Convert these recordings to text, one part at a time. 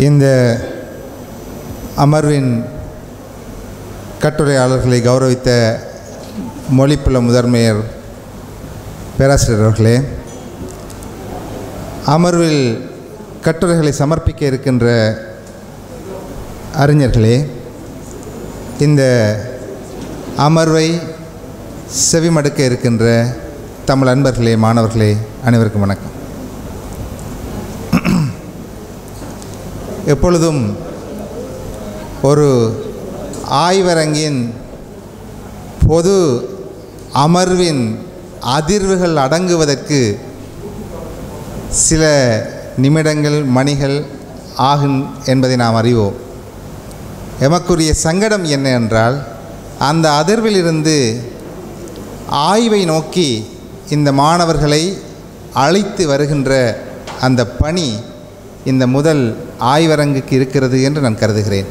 இந்த அமர்வின் கட்டுரையாளர்களை கௌரவித்த மொழிப்புல முதன்மையர் பேராசிரியர் அவர்களே அமர்வில் கட்டுரைகளை சமர்ப்பிக்க இருக்கின்ற அறிஞர்களே இந்த அமர்வை செவிமடுக்க இருக்கின்ற தமிழ் அன்பர்களே மாணவர்களே அனைவருக்கும் வணக்கம் எப்பொழுதும் ஒரு ஆய்வரங்கின் பொது அமர்வின் அதிர்வுகள் அடங்குவதற்கு சில நிமிடங்கள் மணிகள் ஆகும் என்பதை நாம் அறிவோம் எமக்குரிய சங்கடம் என்ன என்றால் அந்த அதிர்விலிருந்து ஆய்வை நோக்கி இந்த மாணவர்களை அழைத்து வருகின்ற அந்த பணி இந்த முதல் ஆய்வரங்குக்கு இருக்கிறது என்று நான் கருதுகிறேன்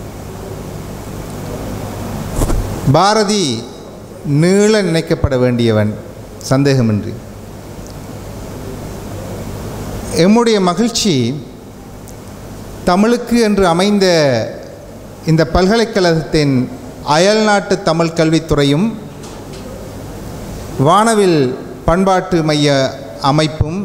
பாரதி நீள நினைக்கப்பட வேண்டியவன் சந்தேகமின்றி எம்முடைய மகிழ்ச்சி தமிழுக்கு என்று அமைந்த இந்த பல்கலைக்கழகத்தின் அயல்நாட்டு தமிழ் கல்வித்துறையும் வானவில் பண்பாட்டு மைய அமைப்பும்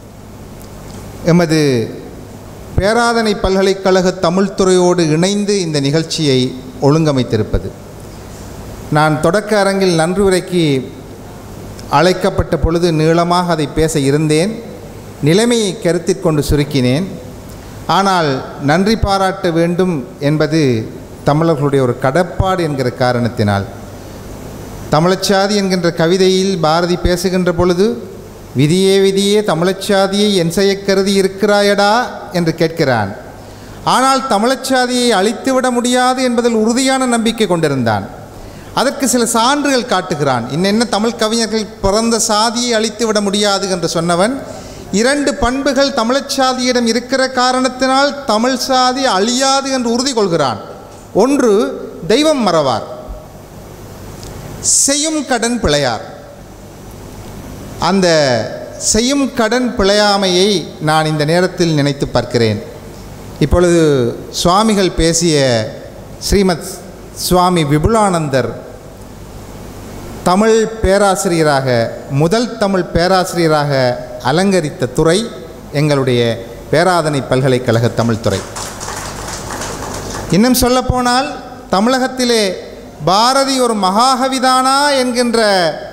எமது பேராதனை பல்கலைக்கழக தமிழ்துறையோடு இணைந்து இந்த நிகழ்ச்சியை ஒழுங்கமைத்திருப்பது நான் தொடக்க அரங்கில் நன்றி உரைக்கு அழைக்கப்பட்ட பொழுது நீளமாக அதை பேச இருந்தேன் நிலைமையை கருத்தில் கொண்டு சுருக்கினேன் ஆனால் நன்றி பாராட்ட வேண்டும் என்பது தமிழர்களுடைய ஒரு கடப்பாடு என்கிற காரணத்தினால் தமிழச்சாதி என்கின்ற கவிதையில் பாரதி பேசுகின்ற பொழுது விதியே விதியே தமிழச்சாதியை என் செய்ய கருதி இருக்கிறாயடா என்று கேட்கிறான் ஆனால் தமிழச்சாதியை அழித்துவிட முடியாது என்பதில் உறுதியான நம்பிக்கை கொண்டிருந்தான் அதற்கு சில சான்றுகள் காட்டுகிறான் இன்னென்ன தமிழ் கவிஞர்கள் பிறந்த சாதியை அழித்து விட முடியாது என்று சொன்னவன் இரண்டு பண்புகள் தமிழச்சாதியிடம் இருக்கிற காரணத்தினால் தமிழ் சாதி அழியாது என்று உறுதி கொள்கிறான் ஒன்று தெய்வம் மறவார் செய்யும் கடன் பிழையார் அந்த செய்யும் கடன் பிழையாமையை நான் இந்த நேரத்தில் நினைத்து பார்க்கிறேன் இப்பொழுது சுவாமிகள் பேசிய ஸ்ரீமத் சுவாமி விபுலானந்தர் தமிழ் பேராசிரியராக முதல் தமிழ் பேராசிரியராக அலங்கரித்த துறை எங்களுடைய பேராதனை பல்கலைக்கழக தமிழ்துறை இன்னும் சொல்லப்போனால் தமிழகத்திலே பாரதி ஒரு மகாகவிதானா என்கின்ற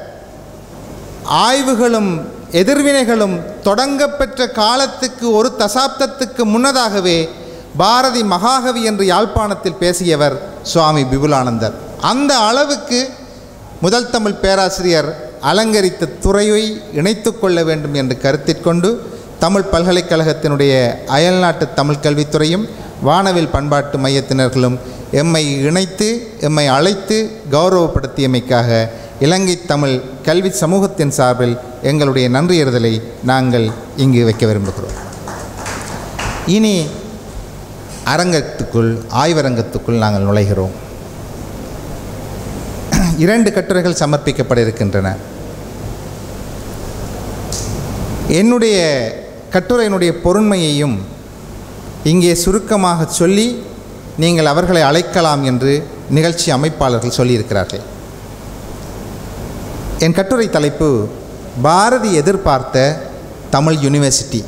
ஆய்வுகளும் எதிர்வினைகளும் தொடங்கப்பெற்ற காலத்துக்கு ஒரு தசாப்தத்துக்கு முன்னதாகவே பாரதி மகாகவி என்று யாழ்ப்பாணத்தில் பேசியவர் சுவாமி விபுலானந்தர் அந்த அளவுக்கு முதல் தமிழ் பேராசிரியர் அலங்கரித்த துறையை இணைத்து கொள்ள வேண்டும் என்று கருத்திற்கொண்டு தமிழ் பல்கலைக்கழகத்தினுடைய அயல்நாட்டு தமிழ் கல்வித்துறையும் வானவில் பண்பாட்டு மையத்தினர்களும் எம்மை இணைத்து எம்மை அழைத்து கௌரவப்படுத்தியமைக்காக இலங்கை தமிழ் கல்வி சமூகத்தின் சார்பில் எங்களுடைய நன்றியறுதலை நாங்கள் இங்கு வைக்க விரும்புகிறோம் இனி அரங்கத்துக்குள் ஆய்வரங்கத்துக்குள் நாங்கள் நுழைகிறோம் இரண்டு கட்டுரைகள் சமர்ப்பிக்கப்பட இருக்கின்றன என்னுடைய கட்டுரையினுடைய பொருண்மையையும் இங்கே சுருக்கமாக சொல்லி நீங்கள் அவர்களை அழைக்கலாம் என்று நிகழ்ச்சி அமைப்பாளர்கள் சொல்லியிருக்கிறார்கள் என் கட்டுரை தலைப்பு பாரதி எதிர்பார்த்த தமிழ் யூனிவர்சிட்டி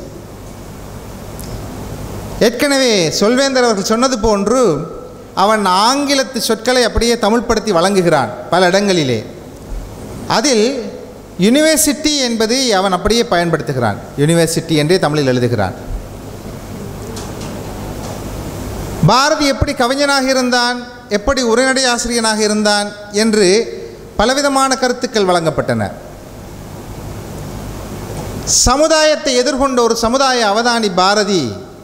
ஏற்கனவே சொல்வேந்தர் அவர்கள் சொன்னது போன்று அவன் ஆங்கிலத்து சொற்களை அப்படியே தமிழ்படுத்தி வழங்குகிறான் பல இடங்களிலே அதில் யூனிவர்சிட்டி என்பது அவன் அப்படியே பயன்படுத்துகிறான் யூனிவர்சிட்டி என்றே தமிழில் எழுதுகிறான் பாரதி எப்படி கவிஞனாக இருந்தான் எப்படி உரைநடை ஆசிரியனாக இருந்தான் என்று பலவிதமான கருத்துக்கள் வழங்கப்பட்டன சமுதாயத்தை எதிர்கொண்ட ஒரு சமுதாய அவதானி பாரதி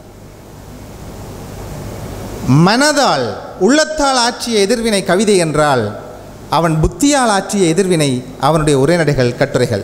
மனதால் உள்ளத்தால் ஆற்றிய எதிர்வினை கவிதை என்றால் அவன் புத்தியால் ஆற்றிய எதிர்வினை அவனுடைய உரைநடைகள் கட்டுரைகள்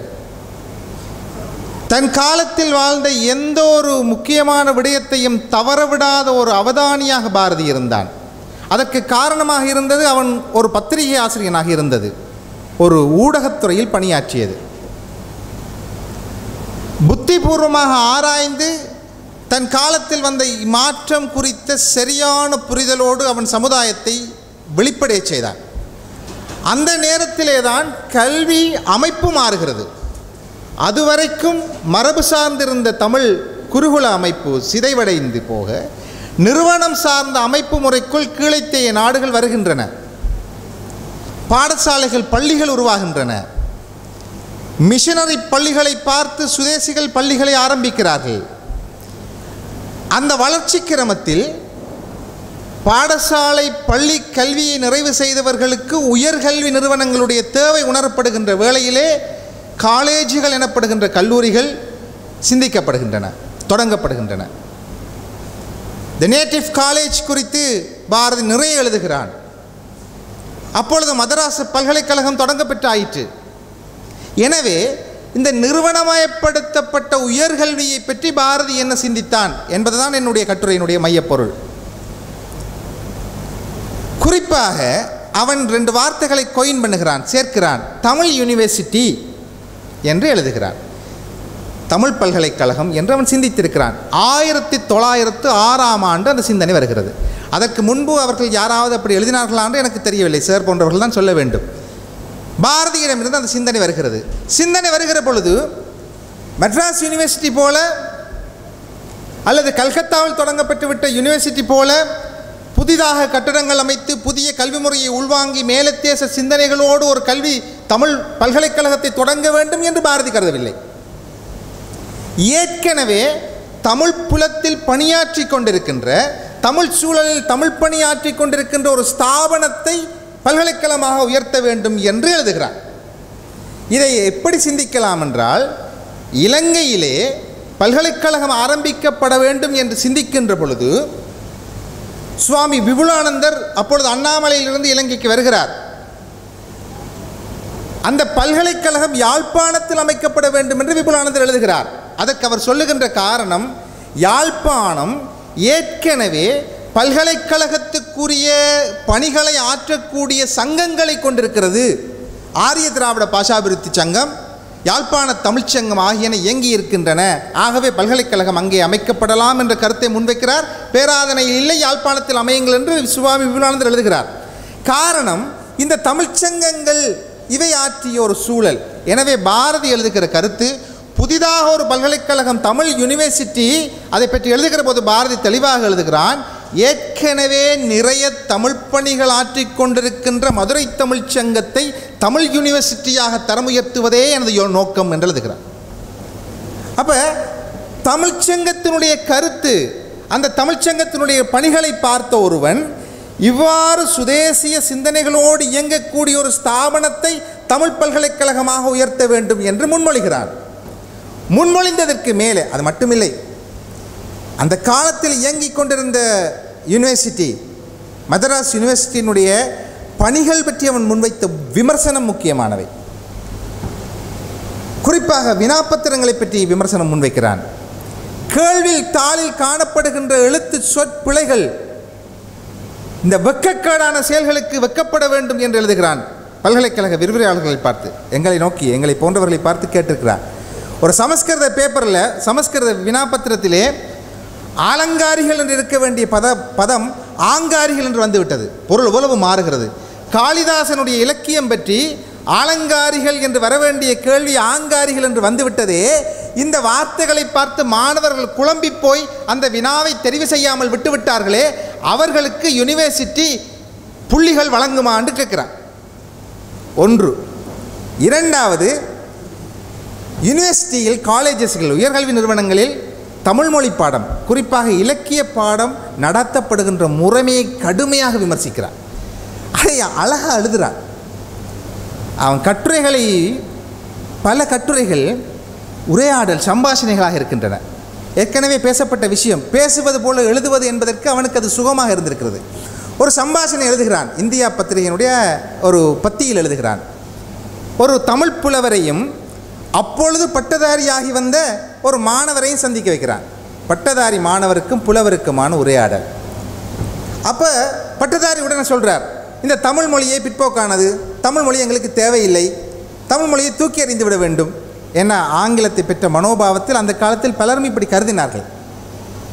தன் காலத்தில் வாழ்ந்த எந்த ஒரு முக்கியமான விடயத்தையும் தவறவிடாத ஒரு அவதானியாக பாரதி இருந்தான் அதற்கு காரணமாக இருந்தது அவன் ஒரு பத்திரிகை ஆசிரியனாக இருந்தது ஒரு ஊடகத்துறையில் பணியாற்றியது புத்திபூர்வமாக ஆராய்ந்து தன் காலத்தில் வந்த மாற்றம் குறித்த சரியான புரிதலோடு அவன் சமுதாயத்தை வெளிப்படைய செய்தான் அந்த நேரத்திலே தான் கல்வி அமைப்பு மாறுகிறது அதுவரைக்கும் மரபு சார்ந்திருந்த தமிழ் குருகுல அமைப்பு சிதைவடைந்து போக நிறுவனம் சார்ந்த அமைப்பு முறைக்குள் கீழைத்தேய நாடுகள் வருகின்றன பாடசாலைகள் பள்ளிகள் உருவாகின்றன மிஷனரி பள்ளிகளை பார்த்து சுதேசிகள் பள்ளிகளை ஆரம்பிக்கிறார்கள் அந்த வளர்ச்சி கிரமத்தில் பாடசாலை பள்ளி கல்வியை நிறைவு செய்தவர்களுக்கு உயர்கல்வி நிறுவனங்களுடைய தேவை உணரப்படுகின்ற வேளையிலே காலேஜுகள் எனப்படுகின்ற கல்லூரிகள் சிந்திக்கப்படுகின்றன தொடங்கப்படுகின்றன த நேட்டிவ் காலேஜ் குறித்து பாரதி நிறைய எழுதுகிறான் அப்பொழுது மதராஸ் பல்கலைக்கழகம் தொடங்கப்பட்டு ஆயிற்று எனவே இந்த நிறுவனமயப்படுத்தப்பட்ட உயர்கல்வியை பற்றி பாரதி என்ன சிந்தித்தான் என்பதுதான் என்னுடைய கட்டுரையினுடைய மையப்பொருள் குறிப்பாக அவன் ரெண்டு வார்த்தைகளை கொயின் பண்ணுகிறான் சேர்க்கிறான் தமிழ் யூனிவர்சிட்டி என்று எழுதுகிறான் தமிழ் பல்கலைக்கழகம் என்று அவன் சிந்தித்திருக்கிறான் ஆயிரத்தி தொள்ளாயிரத்து ஆறாம் ஆண்டு அந்த சிந்தனை வருகிறது அதற்கு முன்பு அவர்கள் யாராவது அப்படி எழுதினார்களா என்று எனக்கு தெரியவில்லை சார் போன்றவர்கள் தான் சொல்ல வேண்டும் பாரதியிடமிருந்து அந்த சிந்தனை வருகிறது சிந்தனை வருகிற பொழுது மெட்ராஸ் யூனிவர்சிட்டி போல அல்லது கல்கத்தாவில் தொடங்கப்பட்டு விட்ட யூனிவர்சிட்டி போல புதிதாக கட்டடங்கள் அமைத்து புதிய கல்வி முறையை உள்வாங்கி மேலத்தேச சிந்தனைகளோடு ஒரு கல்வி தமிழ் பல்கலைக்கழகத்தை தொடங்க வேண்டும் என்று பாரதி கருதவில்லை ஏற்கனவே தமிழ் புலத்தில் பணியாற்றி கொண்டிருக்கின்ற தமிழ் சூழலில் தமிழ் பணியாற்றி கொண்டிருக்கின்ற ஒரு ஸ்தாபனத்தை பல்கலைக்கழகமாக உயர்த்த வேண்டும் என்று எழுதுகிறார் இதை எப்படி சிந்திக்கலாம் என்றால் இலங்கையிலே பல்கலைக்கழகம் ஆரம்பிக்கப்பட வேண்டும் என்று சிந்திக்கின்ற பொழுது சுவாமி விபுலானந்தர் அப்பொழுது அண்ணாமலையிலிருந்து இலங்கைக்கு வருகிறார் அந்த பல்கலைக்கழகம் யாழ்ப்பாணத்தில் அமைக்கப்பட வேண்டும் என்று விபுலானந்தர் எழுதுகிறார் அதற்கு அவர் சொல்லுகின்ற காரணம் யாழ்ப்பாணம் ஏற்கனவே பல்கலைக்கழகத்துக்குரிய பணிகளை ஆற்றக்கூடிய சங்கங்களை கொண்டிருக்கிறது ஆரிய திராவிட பாஷாபிவிருத்தி சங்கம் யாழ்ப்பாண தமிழ்ச்சங்கம் ஆகியன இயங்கி இருக்கின்றன ஆகவே பல்கலைக்கழகம் அங்கே அமைக்கப்படலாம் என்ற கருத்தை முன்வைக்கிறார் பேராதனையில் இல்லை யாழ்ப்பாணத்தில் அமையுங்கள் என்று சுவாமி விபுலானந்தர் எழுதுகிறார் காரணம் இந்த தமிழ்ச்சங்கங்கள் இவை ஆற்றிய ஒரு சூழல் எனவே பாரதி எழுதுகிற கருத்து புதிதாக ஒரு பல்கலைக்கழகம் தமிழ் யூனிவர்சிட்டி அதை பற்றி எழுதுகிற போது பாரதி தெளிவாக எழுதுகிறான் ஏற்கனவே நிறைய தமிழ் பணிகள் ஆற்றிக் கொண்டிருக்கின்ற மதுரை தமிழ்ச் சங்கத்தை தமிழ் யூனிவர்சிட்டியாக தரம் உயர்த்துவதே எனது யோ- நோக்கம் என்று எழுதுகிறார் அப்போ தமிழ்ச்சங்கத்தினுடைய கருத்து அந்த தமிழ்ச்சங்கத்தினுடைய பணிகளை பார்த்த ஒருவன் இவ்வாறு சுதேசிய சிந்தனைகளோடு இயங்கக்கூடிய ஒரு ஸ்தாபனத்தை தமிழ் பல்கலைக்கழகமாக உயர்த்த வேண்டும் என்று முன்மொழிகிறான் முன்மொழிந்ததற்கு மேலே அது மட்டுமில்லை அந்த காலத்தில் இயங்கிக் கொண்டிருந்த யூனிவர்சிட்டி மதராஸ் யூனிவர்சிட்டியினுடைய பணிகள் பற்றி அவன் முன்வைத்த விமர்சனம் முக்கியமானவை குறிப்பாக வினாப்பத்திரங்களை பற்றி விமர்சனம் முன்வைக்கிறான் கேள்வில் தாளில் காணப்படுகின்ற எழுத்து சொற்பிழைகள் இந்த வெக்கக்கேடான செயல்களுக்கு வெக்கப்பட வேண்டும் என்று எழுதுகிறான் பல்கலைக்கழக விரிவுரையாளர்களை பார்த்து எங்களை நோக்கி எங்களை போன்றவர்களை பார்த்து கேட்டிருக்கிறார் ஒரு சமஸ்கிருத பேப்பரில் சமஸ்கிருத வினாபத்திரத்திலே ஆலங்காரிகள் என்று இருக்க வேண்டிய பத பதம் ஆங்காரிகள் என்று வந்துவிட்டது பொருள் உறவு மாறுகிறது காளிதாசனுடைய இலக்கியம் பற்றி ஆலங்காரிகள் என்று வரவேண்டிய கேள்வி ஆங்காரிகள் என்று வந்துவிட்டதே இந்த வார்த்தைகளை பார்த்து மாணவர்கள் குழம்பி போய் அந்த வினாவை தெரிவு செய்யாமல் விட்டுவிட்டார்களே அவர்களுக்கு யுனிவர்சிட்டி புள்ளிகள் வழங்குமான்னு கேட்குறான் ஒன்று இரண்டாவது யூனிவர்சிட்டியில் காலேஜஸ்கள் உயர்கல்வி நிறுவனங்களில் தமிழ் மொழி பாடம் குறிப்பாக இலக்கிய பாடம் நடத்தப்படுகின்ற முறைமையை கடுமையாக விமர்சிக்கிறார் அதை அழகாக எழுதுகிறான் அவன் கட்டுரைகளை பல கட்டுரைகள் உரையாடல் சம்பாஷணைகளாக இருக்கின்றன ஏற்கனவே பேசப்பட்ட விஷயம் பேசுவது போல எழுதுவது என்பதற்கு அவனுக்கு அது சுகமாக இருந்திருக்கிறது ஒரு சம்பாஷணை எழுதுகிறான் இந்தியா பத்திரிகையினுடைய ஒரு பத்தியில் எழுதுகிறான் ஒரு தமிழ் புலவரையும் அப்பொழுது பட்டதாரியாகி வந்த ஒரு மாணவரையும் சந்திக்க வைக்கிறான் பட்டதாரி மாணவருக்கும் புலவருக்குமான உரையாடல் அப்போ பட்டதாரி உடனே சொல்கிறார் இந்த தமிழ் மொழியை பிற்போக்கானது தமிழ் மொழி எங்களுக்கு தேவையில்லை தமிழ் மொழியை தூக்கி எறிந்து விட வேண்டும் என ஆங்கிலத்தை பெற்ற மனோபாவத்தில் அந்த காலத்தில் பலரும் இப்படி கருதினார்கள்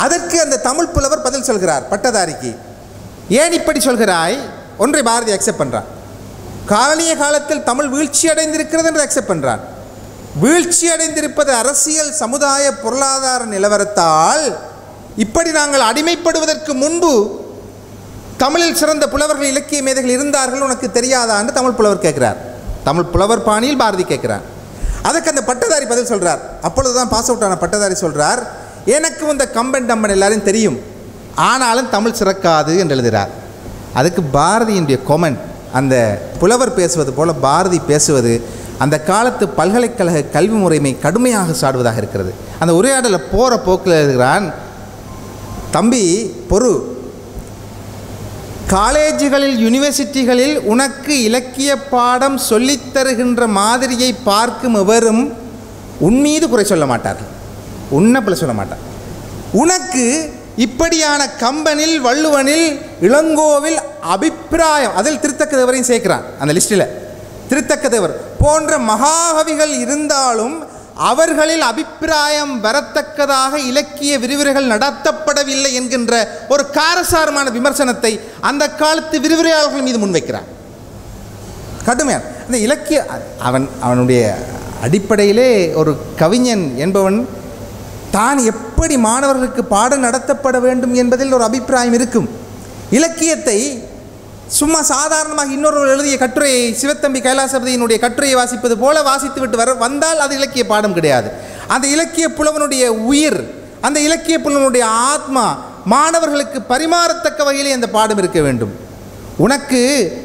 அதற்கு அந்த தமிழ் புலவர் பதில் சொல்கிறார் பட்டதாரிக்கு ஏன் இப்படி சொல்கிறாய் ஒன்றை பாரதி அக்செப்ட் பண்ணுறான் காலனிய காலத்தில் தமிழ் வீழ்ச்சி அடைந்திருக்கிறது என்று அக்செப்ட் பண்ணுறான் வீழ்ச்சி அடைந்திருப்பது அரசியல் சமுதாய பொருளாதார நிலவரத்தால் இப்படி நாங்கள் அடிமைப்படுவதற்கு முன்பு தமிழில் சிறந்த புலவர்கள் இலக்கிய மேதைகள் இருந்தார்கள் உனக்கு தெரியாதா என்று தமிழ் புலவர் கேட்கிறார் தமிழ் புலவர் பாணியில் பாரதி கேட்கிறார் அதுக்கு அந்த பட்டதாரி பதில் சொல்றார் அப்பொழுதுதான் பாஸ் அவுட் ஆன பட்டதாரி சொல்றார் எனக்கு இந்த கம்பன் டம்பன் எல்லாரையும் தெரியும் ஆனாலும் தமிழ் சிறக்காது என்று எழுதுகிறார் அதுக்கு பாரதியினுடைய கொமெண்ட் அந்த புலவர் பேசுவது போல பாரதி பேசுவது அந்த காலத்து பல்கலைக்கழக கல்வி முறைமை கடுமையாக சாடுவதாக இருக்கிறது அந்த உரையாடலில் போகிற போக்கில் எழுதுகிறான் தம்பி பொறு காலேஜுகளில் யூனிவர்சிட்டிகளில் உனக்கு இலக்கிய பாடம் சொல்லித் தருகின்ற மாதிரியை பார்க்கும் எவரும் உன் மீது குறை சொல்ல மாட்டார்கள் உன்னை பிள்ளை சொல்ல மாட்டார் உனக்கு இப்படியான கம்பனில் வள்ளுவனில் இளங்கோவில் அபிப்பிராயம் அதில் திருத்தக்கதேவரையும் சேர்க்கிறான் அந்த லிஸ்ட்டில் திருத்தக்கதேவர் போன்ற மகாகவிகள் இருந்தாலும் அவர்களில் அபிப்பிராயம் வரத்தக்கதாக இலக்கிய விரிவுரைகள் நடத்தப்படவில்லை என்கின்ற ஒரு காரசாரமான விமர்சனத்தை அந்த காலத்து விரிவுரையாளர்கள் மீது முன்வைக்கிறார் கடுமையான அந்த இலக்கிய அவன் அவனுடைய அடிப்படையிலே ஒரு கவிஞன் என்பவன் தான் எப்படி மாணவர்களுக்கு பாடம் நடத்தப்பட வேண்டும் என்பதில் ஒரு அபிப்பிராயம் இருக்கும் இலக்கியத்தை சும்மா சாதாரணமாக இன்னொரு எழுதிய கட்டுரையை சிவத்தம்பி கைலாசபதியினுடைய கட்டுரையை வாசிப்பது போல வாசித்து விட்டு வர வந்தால் அது இலக்கிய பாடம் கிடையாது அந்த இலக்கிய புலவனுடைய உயிர் அந்த இலக்கிய புலவனுடைய ஆத்மா மாணவர்களுக்கு பரிமாறத்தக்க வகையிலே அந்த பாடம் இருக்க வேண்டும் உனக்கு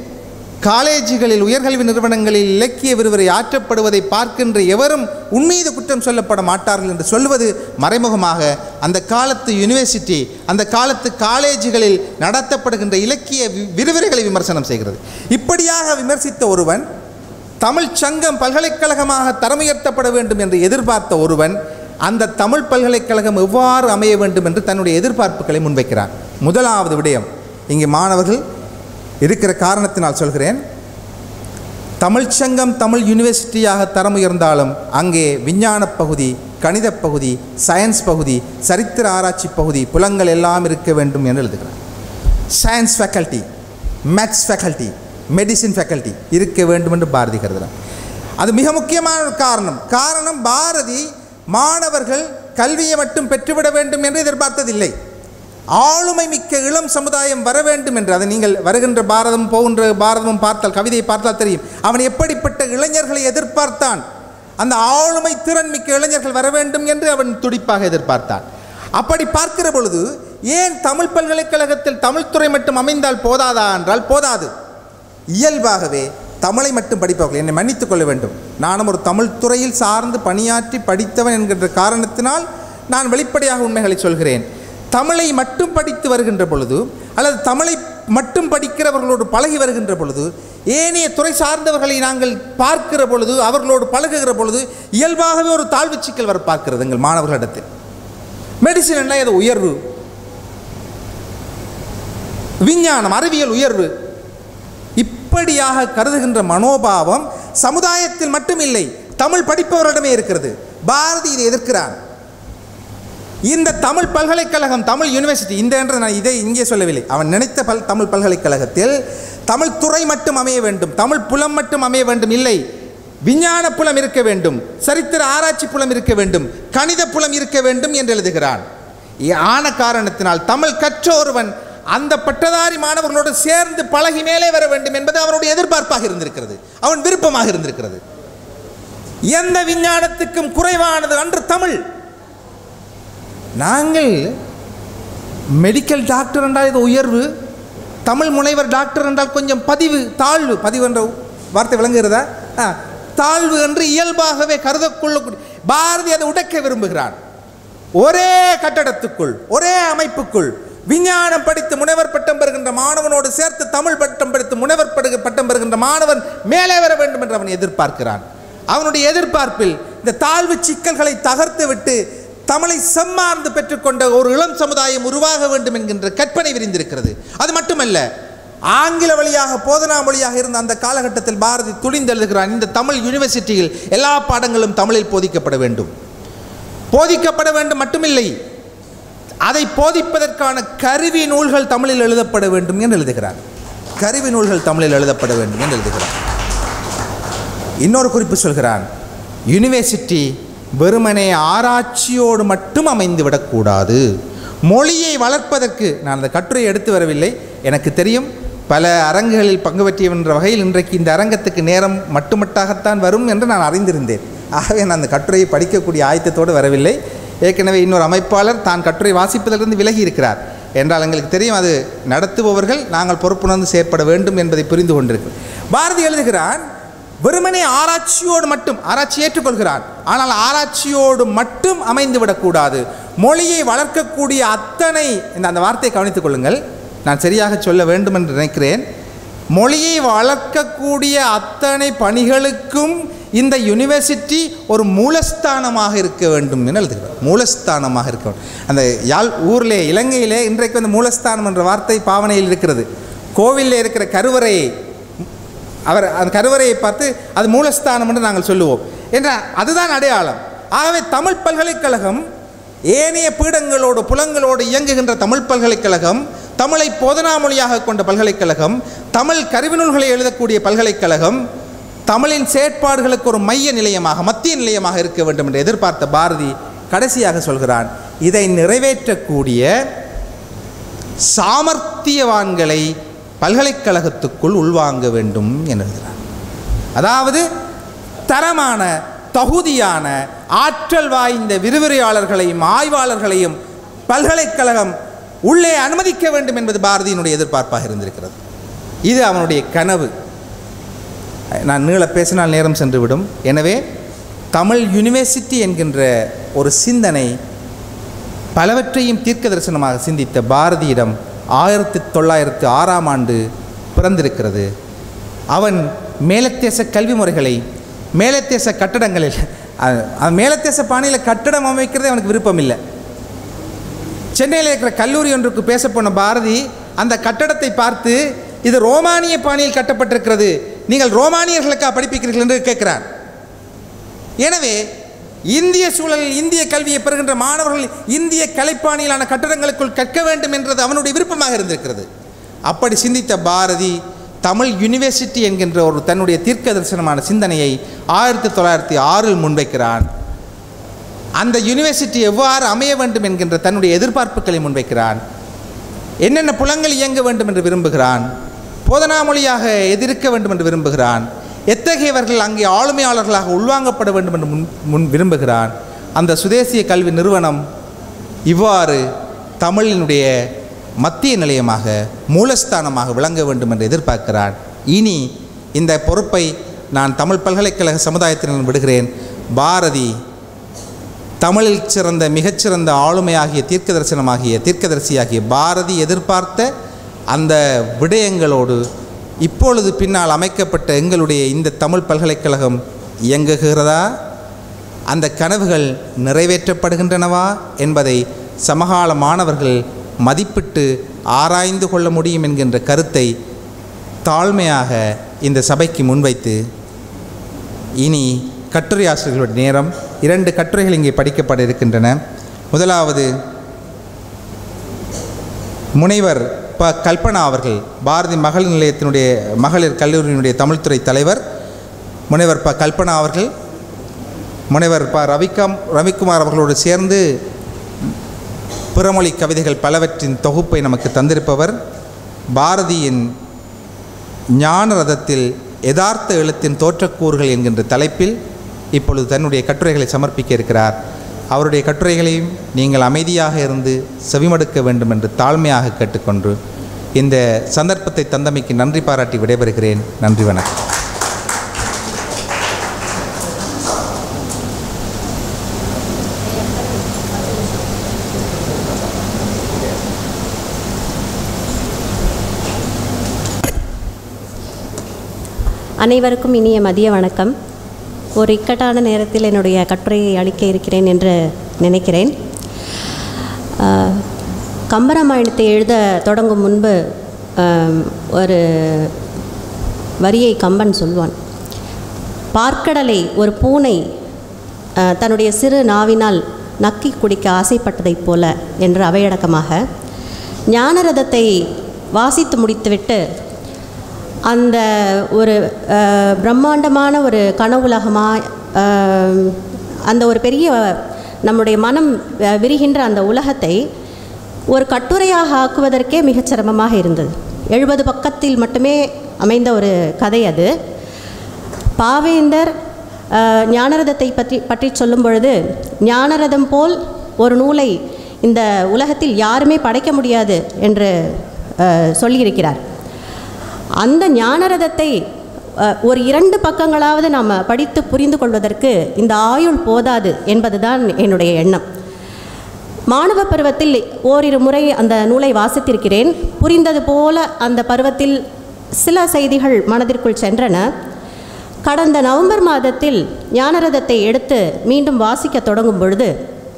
காலேஜுகளில் உயர்கல்வி நிறுவனங்களில் இலக்கிய விரிவுரை ஆற்றப்படுவதை பார்க்கின்ற எவரும் உன்மீது குற்றம் சொல்லப்பட மாட்டார்கள் என்று சொல்வது மறைமுகமாக அந்த காலத்து யூனிவர்சிட்டி அந்த காலத்து காலேஜுகளில் நடத்தப்படுகின்ற இலக்கிய வி- விரிவுரைகளை விமர்சனம் செய்கிறது இப்படியாக விமர்சித்த ஒருவன் தமிழ் சங்கம் பல்கலைக்கழகமாக தரமுயர்த்தப்பட வேண்டும் என்று எதிர்பார்த்த ஒருவன் அந்த தமிழ் பல்கலைக்கழகம் எவ்வாறு அமைய வேண்டும் என்று தன்னுடைய எதிர்பார்ப்புகளை முன்வைக்கிறான் முதலாவது விடயம் இங்கே மாணவர்கள் இருக்கிற காரணத்தினால் சொல்கிறேன் தமிழ்ச் சங்கம் தமிழ் யூனிவர்சிட்டியாக தரம் உயர்ந்தாலும் அங்கே விஞ்ஞான பகுதி கணித பகுதி சயின்ஸ் பகுதி சரித்திர ஆராய்ச்சி பகுதி புலங்கள் எல்லாம் இருக்க வேண்டும் என்று எழுதுகிறார் science faculty maths faculty medicine faculty இருக்க வேண்டும் என்று பாரதி கருதுகிறார் அது மிக முக்கியமான ஒரு காரணம் காரணம் பாரதி மாணவர்கள் கல்வியை மட்டும் பெற்றுவிட வேண்டும் என்று எதிர்பார்த்ததில்லை ஆளுமை மிக்க இளம் சமுதாயம் வர வேண்டும் என்று அதை நீங்கள் வருகின்ற பாரதம் போகின்ற பாரதமும் பார்த்தால் கவிதையை பார்த்தால் தெரியும் அவன் எப்படிப்பட்ட இளைஞர்களை எதிர்பார்த்தான் அந்த ஆளுமை திறன் மிக்க இளைஞர்கள் வர வேண்டும் என்று அவன் துடிப்பாக எதிர்பார்த்தான் அப்படி பார்க்கிற பொழுது ஏன் தமிழ் பல்கலைக்கழகத்தில் தமிழ்துறை மட்டும் அமைந்தால் போதாதா என்றால் போதாது இயல்பாகவே தமிழை மட்டும் படிப்பவர்கள் என்னை மன்னித்துக் கொள்ள வேண்டும் நானும் ஒரு தமிழ் துறையில் சார்ந்து பணியாற்றி படித்தவன் என்கின்ற காரணத்தினால் நான் வெளிப்படையாக உண்மைகளை சொல்கிறேன் தமிழை மட்டும் படித்து வருகின்ற பொழுது அல்லது தமிழை மட்டும் படிக்கிறவர்களோடு பழகி வருகின்ற பொழுது ஏனைய துறை சார்ந்தவர்களை நாங்கள் பார்க்கிற பொழுது அவர்களோடு பழகுகிற பொழுது இயல்பாகவே ஒரு தாழ்வு சிக்கல் வர பார்க்கிறது எங்கள் மாணவர்களிடத்தில் மெடிசின் என்ன இது உயர்வு விஞ்ஞானம் அறிவியல் உயர்வு இப்படியாக கருதுகின்ற மனோபாவம் சமுதாயத்தில் மட்டுமில்லை தமிழ் படிப்பவரிடமே இருக்கிறது பாரதி இதை எதிர்க்கிறான் இந்த தமிழ் பல்கலைக்கழகம் தமிழ் யூனிவர்சிட்டி இந்த என்று நான் இதை இங்கே சொல்லவில்லை அவன் நினைத்த பல் தமிழ் பல்கலைக்கழகத்தில் தமிழ் துறை மட்டும் அமைய வேண்டும் தமிழ் புலம் மட்டும் அமைய வேண்டும் இல்லை விஞ்ஞான புலம் இருக்க வேண்டும் சரித்திர ஆராய்ச்சி புலம் இருக்க வேண்டும் கணித புலம் இருக்க வேண்டும் என்று எழுதுகிறான் இ- ஆன காரணத்தினால் தமிழ் கற்ற ஒருவன் அந்த பட்டதாரி மாணவர்களோடு சேர்ந்து பழகி மேலே வர வேண்டும் என்பது அவனுடைய எதிர்பார்ப்பாக இருந்திருக்கிறது அவன் விருப்பமாக இருந்திருக்கிறது எந்த விஞ்ஞானத்துக்கும் குறைவானது அன்று தமிழ் நாங்கள் மெடிக்கல் டாக்டர் என்றால் இது உயர்வு தமிழ் முனைவர் டாக்டர் என்றால் கொஞ்சம் பதிவு தாழ்வு பதிவு என்ற வார்த்தை விளங்குகிறதா ஆ, தாழ்வு என்று இயல்பாகவே கருதக்கொள்ளக்கூடிய பாரதி அதை உடைக்க விரும்புகிறான் ஒரே கட்டடத்துக்குள் ஒரே அமைப்புக்குள் விஞ்ஞானம் படித்து முனைவர் பட்டம் பெறுகின்ற மாணவனோடு சேர்த்து தமிழ் பட்டம் படித்து முனைவர் படு- பட்டம் பெறுகின்ற மாணவன் மேலே வர வேண்டும் என்று அவன் எதிர்பார்க்கிறான் அவனுடைய எதிர்பார்ப்பில் இந்த தாழ்வு சிக்கல்களை தகர்த்து விட்டு தமிழை செம்மார்ந்து பெற்றுக்கொண்ட ஒரு இளம் சமுதாயம் உருவாக வேண்டும் என்கின்ற கற்பனை விரிந்திருக்கிறது அது மட்டுமல்ல ஆங்கில வழியாக போதனா மொழியாக இருந்த அந்த காலகட்டத்தில் பாரதி துணிந்தெழுதுகிறான் இந்த தமிழ் யூனிவர்சிட்டியில் எல்லா பாடங்களும் தமிழில் போதிக்கப்பட வேண்டும் போதிக்கப்பட வேண்டும் மட்டுமில்லை அதை போதிப்பதற்கான கருவி நூல்கள் தமிழில் எழுதப்பட வேண்டும் என்று எழுதுகிறார் கருவி நூல்கள் தமிழில் எழுதப்பட வேண்டும் என்று எழுதுகிறார் இன்னொரு குறிப்பு சொல்கிறான் யூனிவர்சிட்டி வெறுமனே ஆராய்ச்சியோடு மட்டும் அமைந்து விடக்கூடாது மொழியை வளர்ப்பதற்கு நான் அந்த கட்டுரையை எடுத்து வரவில்லை எனக்கு தெரியும் பல அரங்குகளில் பங்கு பற்றியவென்ற வகையில் இன்றைக்கு இந்த அரங்கத்துக்கு நேரம் மட்டுமட்டாகத்தான் வரும் என்று நான் அறிந்திருந்தேன் ஆகவே நான் அந்த கட்டுரையை படிக்கக்கூடிய ஆயத்தத்தோடு வரவில்லை ஏற்கனவே இன்னொரு அமைப்பாளர் தான் கட்டுரை வாசிப்பதிலிருந்து விலகி இருக்கிறார் என்றால் எங்களுக்கு தெரியும் அது நடத்துபவர்கள் நாங்கள் பொறுப்புணர்ந்து செயற்பட வேண்டும் என்பதை புரிந்து கொண்டிருக்கிறோம் பாரதி எழுதுகிறான் வெறுமனே ஆராய்ச்சியோடு மட்டும் ஆராய்ச்சி ஏற்றுக்கொள்கிறான் ஆனால் ஆராய்ச்சியோடு மட்டும் அமைந்து விடக்கூடாது மொழியை வளர்க்கக்கூடிய அத்தனை இந்த அந்த வார்த்தையை கவனித்துக் கொள்ளுங்கள் நான் சரியாக சொல்ல வேண்டும் என்று நினைக்கிறேன் மொழியை வளர்க்கக்கூடிய அத்தனை பணிகளுக்கும் இந்த யூனிவர்சிட்டி ஒரு மூலஸ்தானமாக இருக்க வேண்டும் என்று எழுதுகிறார் மூலஸ்தானமாக இருக்க வேண்டும் அந்த யாழ் ஊரிலே இலங்கையிலே இன்றைக்கு வந்து மூலஸ்தானம் என்ற வார்த்தை பாவனையில் இருக்கிறது கோவிலில் இருக்கிற கருவறையை அவர் அந்த கருவறையை பார்த்து அது மூலஸ்தானம் என்று நாங்கள் சொல்லுவோம் என்ற அதுதான் அடையாளம் ஆகவே தமிழ் பல்கலைக்கழகம் ஏனைய பீடங்களோடு புலங்களோடு இயங்குகின்ற தமிழ் பல்கலைக்கழகம் தமிழை போதனா மொழியாக கொண்ட பல்கலைக்கழகம் தமிழ் கருவிநூல்களை எழுதக்கூடிய பல்கலைக்கழகம் தமிழின் செயற்பாடுகளுக்கு ஒரு மைய நிலையமாக மத்திய நிலையமாக இருக்க வேண்டும் என்று எதிர்பார்த்த பாரதி கடைசியாக சொல்கிறான் இதை நிறைவேற்றக்கூடிய சாமர்த்தியவான்களை பல்கலைக்கழகத்துக்குள் உள்வாங்க வேண்டும் என்று எழுதுகிறார் அதாவது தரமான தகுதியான ஆற்றல் வாய்ந்த விரிவுரையாளர்களையும் ஆய்வாளர்களையும் பல்கலைக்கழகம் உள்ளே அனுமதிக்க வேண்டும் என்பது பாரதியினுடைய எதிர்பார்ப்பாக இருந்திருக்கிறது இது அவனுடைய கனவு நான் நீள பேசினால் நேரம் சென்றுவிடும் எனவே தமிழ் யூனிவர்சிட்டி என்கின்ற ஒரு சிந்தனை பலவற்றையும் தீர்க்க தரிசனமாக சிந்தித்த பாரதியிடம் ஆயிரத்தி தொள்ளாயிரத்து ஆறாம் ஆண்டு பிறந்திருக்கிறது அவன் மேலத்தேச கல்வி முறைகளை மேலத்தேச கட்டடங்களில் அ- அவன் மேலத்தேச பாணியில் கட்டடம் அமைக்கிறதே அவனுக்கு விருப்பம் இல்லை சென்னையில் இருக்கிற கல்லூரி ஒன்றுக்கு பேச போன பாரதி அந்த கட்டடத்தை பார்த்து இது ரோமானிய பாணியில் கட்டப்பட்டிருக்கிறது நீங்கள் ரோமானியர்களுக்கா படிப்பிக்கிறீர்கள் என்று கேட்கிறான் எனவே இந்திய சூழலில் இந்திய கல்வியை பெறுகின்ற மாணவர்கள் இந்திய கலைப்பாணியிலான கட்டடங்களுக்குள் கற்க வேண்டும் என்றது அவனுடைய விருப்பமாக இருந்திருக்கிறது அப்படி சிந்தித்த பாரதி தமிழ் யூனிவர்சிட்டி என்கின்ற ஒரு தன்னுடைய தீர்க்க தரிசனமான சிந்தனையை ஆயிரத்தி தொள்ளாயிரத்தி ஆறில் முன்வைக்கிறான் அந்த யூனிவர்சிட்டி எவ்வாறு அமைய வேண்டும் என்கின்ற தன்னுடைய எதிர்பார்ப்புகளை முன்வைக்கிறான் என்னென்ன புலங்கள் இயங்க வேண்டும் என்று விரும்புகிறான் போதனா மொழியாக எதிர்க்க வேண்டும் என்று விரும்புகிறான் எத்தகையவர்கள் அங்கே ஆளுமையாளர்களாக உள்வாங்கப்பட வேண்டும் என்று முன் முன் விரும்புகிறான் அந்த சுதேசிய கல்வி நிறுவனம் இவ்வாறு தமிழினுடைய மத்திய நிலையமாக மூலஸ்தானமாக விளங்க வேண்டும் என்று எதிர்பார்க்கிறான் இனி இந்த பொறுப்பை நான் தமிழ் பல்கலைக்கழக சமுதாயத்தினர் விடுகிறேன் பாரதி தமிழில் சிறந்த மிகச்சிறந்த ஆளுமையாகிய தீர்க்க தரிசனமாகிய தீர்க்கதரிசியாகிய பாரதி எதிர்பார்த்த அந்த விடயங்களோடு இப்பொழுது பின்னால் அமைக்கப்பட்ட எங்களுடைய இந்த தமிழ் பல்கலைக்கழகம் இயங்குகிறதா அந்த கனவுகள் நிறைவேற்றப்படுகின்றனவா என்பதை சமகால மாணவர்கள் மதிப்பிட்டு ஆராய்ந்து கொள்ள முடியும் என்கின்ற கருத்தை தாழ்மையாக இந்த சபைக்கு முன்வைத்து இனி கட்டுரை ஆசிரியர்களுடைய நேரம் இரண்டு கட்டுரைகள் இங்கே படிக்கப்பட இருக்கின்றன முதலாவது முனைவர் ப கல்பனா அவர்கள் பாரதி மகளிர் நிலையத்தினுடைய மகளிர் கல்லூரியினுடைய தமிழ்துறை தலைவர் முனைவர் ப கல்பனா அவர்கள் முனைவர் ப ரவிகாம் ரவிக்குமார் அவர்களோடு சேர்ந்து பிறமொழி கவிதைகள் பலவற்றின் தொகுப்பை நமக்கு தந்திருப்பவர் பாரதியின் ஞான ரதத்தில் யதார்த்த எழுத்தின் தோற்றக்கூறுகள் என்கின்ற தலைப்பில் இப்பொழுது தன்னுடைய கட்டுரைகளை சமர்ப்பிக்க இருக்கிறார் அவருடைய கட்டுரைகளையும் நீங்கள் அமைதியாக இருந்து செவிமடுக்க வேண்டும் என்று தாழ்மையாக கேட்டுக்கொண்டு இந்த சந்தர்ப்பத்தை தந்தமைக்கு நன்றி பாராட்டி விடைபெறுகிறேன் நன்றி வணக்கம் அனைவருக்கும் இனிய மதிய வணக்கம் ஒரு இக்கட்டான நேரத்தில் என்னுடைய கட்டுரையை அளிக்க இருக்கிறேன் என்று நினைக்கிறேன் ஆஹ், கம்பராமாயணத்தை எழுத தொடங்கும் முன்பு ஆம், ஒரு வரியை கம்பன் சொல்வான் பார்க்கடலை ஒரு பூனை ஆஹ், தன்னுடைய சிறு நாவினால் நக்கி குடிக்க ஆசைப்பட்டதைப் போல என்று அவையடக்கமாக ஞானரதத்தை வாசித்து முடித்துவிட்டு அந்த ஒரு அஹ், பிரம்மாண்டமான ஒரு கனவுலகமாக அந்த ஒரு பெரிய நம்முடைய மனம் அஹ், விரிகின்ற அந்த உலகத்தை ஒரு கட்டுரையாக ஆக்குவதற்கே மிகச் சிரமமாக இருந்தது எழுபது பக்கத்தில் மட்டுமே அமைந்த ஒரு கதை அது பாவேந்தர் அஹ், ஞானரதத்தை பற்றி பற்றி சொல்லும் பொழுது ஞானரதம் போல் ஒரு நூலை இந்த உலகத்தில் யாருமே படைக்க முடியாது என்று அஹ், சொல்லியிருக்கிறார் அந்த ஞானரதத்தை அஹ், ஒரு இரண்டு பக்கங்களாவது நாம் படித்து புரிந்து கொள்வதற்கு இந்த ஆயுள் போதாது என்பதுதான் என்னுடைய எண்ணம் மாணவ பருவத்தில் ஓரிரு முறை அந்த நூலை வாசித்திருக்கிறேன் புரிந்தது போல அந்த பருவத்தில் சில செய்திகள் மனதிற்குள் சென்றன கடந்த நவம்பர் மாதத்தில் ஞானரதத்தை எடுத்து மீண்டும் வாசிக்க தொடங்கும் பொழுது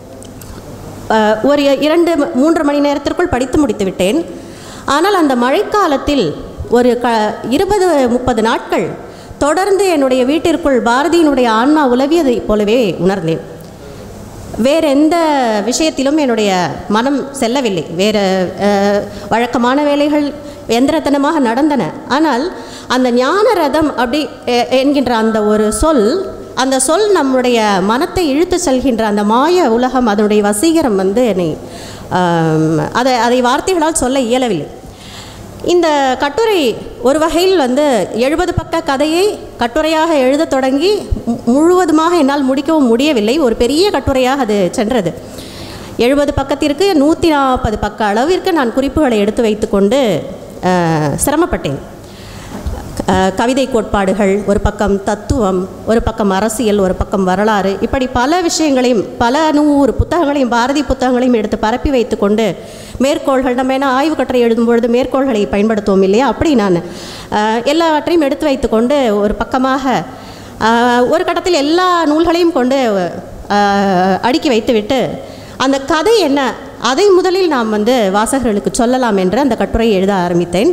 அஹ், ஒரு இரண்டு ம- மூன்று மணி நேரத்திற்குள் படித்து முடித்து விட்டேன் ஆனால் அந்த மழைக்காலத்தில் ஒரு க இருபது முப்பது நாட்கள் தொடர்ந்து என்னுடைய வீட்டிற்குள் பாரதியினுடைய ஆன்மா உலவியதைப் போலவே உணர்ந்தேன் வேறு எந்த விஷயத்திலும் என்னுடைய மனம் செல்லவில்லை வேறு அஹ், வழக்கமான வேலைகள் எந்திரத்தனமாக நடந்தன ஆனால் அந்த ஞான ரதம் அப்படி எ- என்கின்ற அந்த ஒரு சொல் அந்த சொல் நம்முடைய மனத்தை இழுத்து செல்கின்ற அந்த மாய உலகம் அதனுடைய வசீகரம் வந்து என்னை ஆம், அதை அதை வார்த்தைகளால் சொல்ல இயலவில்லை இந்த கட்டுரை ஒரு வகையில் வந்து எழுபது பக்க கதையை கட்டுரையாக எழுதத் தொடங்கி மு- முழுவதுமாக என்னால் முடிக்கவும் முடியவில்லை ஒரு பெரிய கட்டுரையாக அது சென்றது எழுபது பக்கத்திற்கு நூற்றி நாற்பது பக்க அளவிற்கு நான் குறிப்புகளை எடுத்து வைத்துக்கொண்டு அஹ், சிரமப்பட்டேன் அஹ், கவிதை கோட்பாடுகள் ஒரு பக்கம் தத்துவம் ஒரு பக்கம் அரசியல் ஒரு பக்கம் வரலாறு இப்படி பல விஷயங்களையும் பல நூறு புத்தகங்களையும் பாரதி புத்தகங்களையும் எடுத்து பரப்பி வைத்துக்கொண்டு மேற்கோள்கள் நம்ம என்ன ஆய்வு கட்டுரை எழுதும் பொழுது மேற்கோள்களை பயன்படுத்துவோம் இல்லையா அப்படி நான் அஹ், எல்லாவற்றையும் எடுத்து வைத்துக்கொண்டு ஒரு பக்கமாக அஹ், ஒரு கட்டத்தில் எல்லா நூல்களையும் கொண்டு அஹ், அடுக்கி வைத்துவிட்டு அந்த கதை என்ன அதை முதலில் நாம் வந்து வாசகர்களுக்கு சொல்லலாம் என்று அந்த கட்டுரையை எழுத ஆரம்பித்தேன்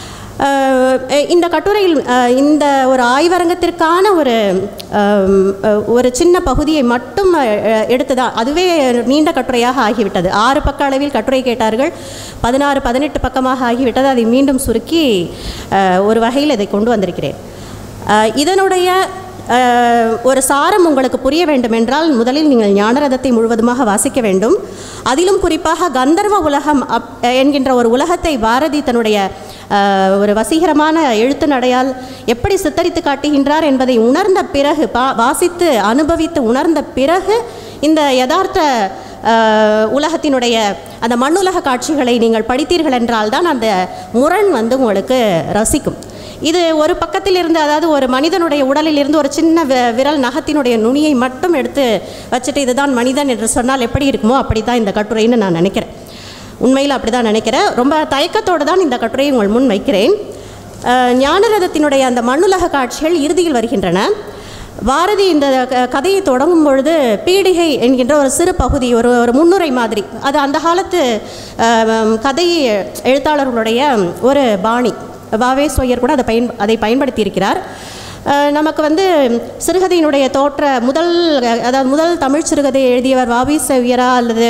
அஹ் இந்த கட்டுரையில் அஹ் இந்த ஒரு ஆய்வரங்கத்திற்கான ஒரு அம், அஹ், ஒரு சின்ன பகுதியை மட்டும் அஹ், எடுத்ததா அதுவே நீண்ட கட்டுரையாக ஆகிவிட்டது ஆறு பக்க அளவில் கட்டுரை கேட்டார்கள் பதினாறு பதினெட்டு பக்கமாக ஆகிவிட்டது அதை மீண்டும் சுருக்கி அஹ், ஒரு வகையில் இதை கொண்டு வந்திருக்கிறேன் அஹ், இதனுடைய அஹ், ஒரு சாரம் உங்களுக்கு புரிய வேண்டுமென்றால் முதலில் நீங்கள் ஞானரதத்தை முழுவதுமாக வாசிக்க வேண்டும் அதிலும் குறிப்பாக கந்தர்வ உலகம் அப் என்கின்ற ஒரு உலகத்தை பாரதி தன்னுடைய அஹ், ஒரு வசீகரமான எழுத்து நடையால் எப்படி சித்தரித்து காட்டுகின்றார் என்பதை உணர்ந்த பிறகு பா வாசித்து அனுபவித்து உணர்ந்த பிறகு இந்த யதார்த்த அஹ், உலகத்தினுடைய அந்த மண்ணுலக காட்சிகளை நீங்கள் படித்தீர்கள் என்றால் தான் அந்த முரண் வந்து உங்களுக்கு ரசிக்கும் இது ஒரு பக்கத்தில் இருந்து அதாவது ஒரு மனிதனுடைய உடலில் இருந்து ஒரு சின்ன வி- விரல் நகத்தினுடைய நுனியை மட்டும் எடுத்து வச்சுட்டு இதுதான் மனிதன் என்று சொன்னால் எப்படி இருக்குமோ அப்படி தான் இந்த கட்டுரைன்னு நான் நினைக்கிறேன் உண்மையில் அப்படி தான் நினைக்கிறேன் ரொம்ப தயக்கத்தோடு தான் இந்த கட்டுரையை உங்கள் முன் வைக்கிறேன் அஹ், ஞானரதத்தினுடைய அந்த மண்ணுலக காட்சிகள் இறுதியில் வருகின்றன பாரதி இந்த க- கதையை தொடங்கும் பொழுது பீடிகை என்கின்ற ஒரு சிறு பகுதி ஒரு ஒரு முன்னுரை மாதிரி அது அந்த காலத்து அஹ், கதை எழுத்தாளர்களுடைய ஒரு பாணி வாவே சோயர் கூட அதை பயன் அதை பயன்படுத்தி இருக்கிறார் அஹ், நமக்கு வந்து சிறுகதையினுடைய தோற்ற முதல் அதாவது முதல் தமிழ் சிறுகதை எழுதியவர் வாவி செவ்யரா அல்லது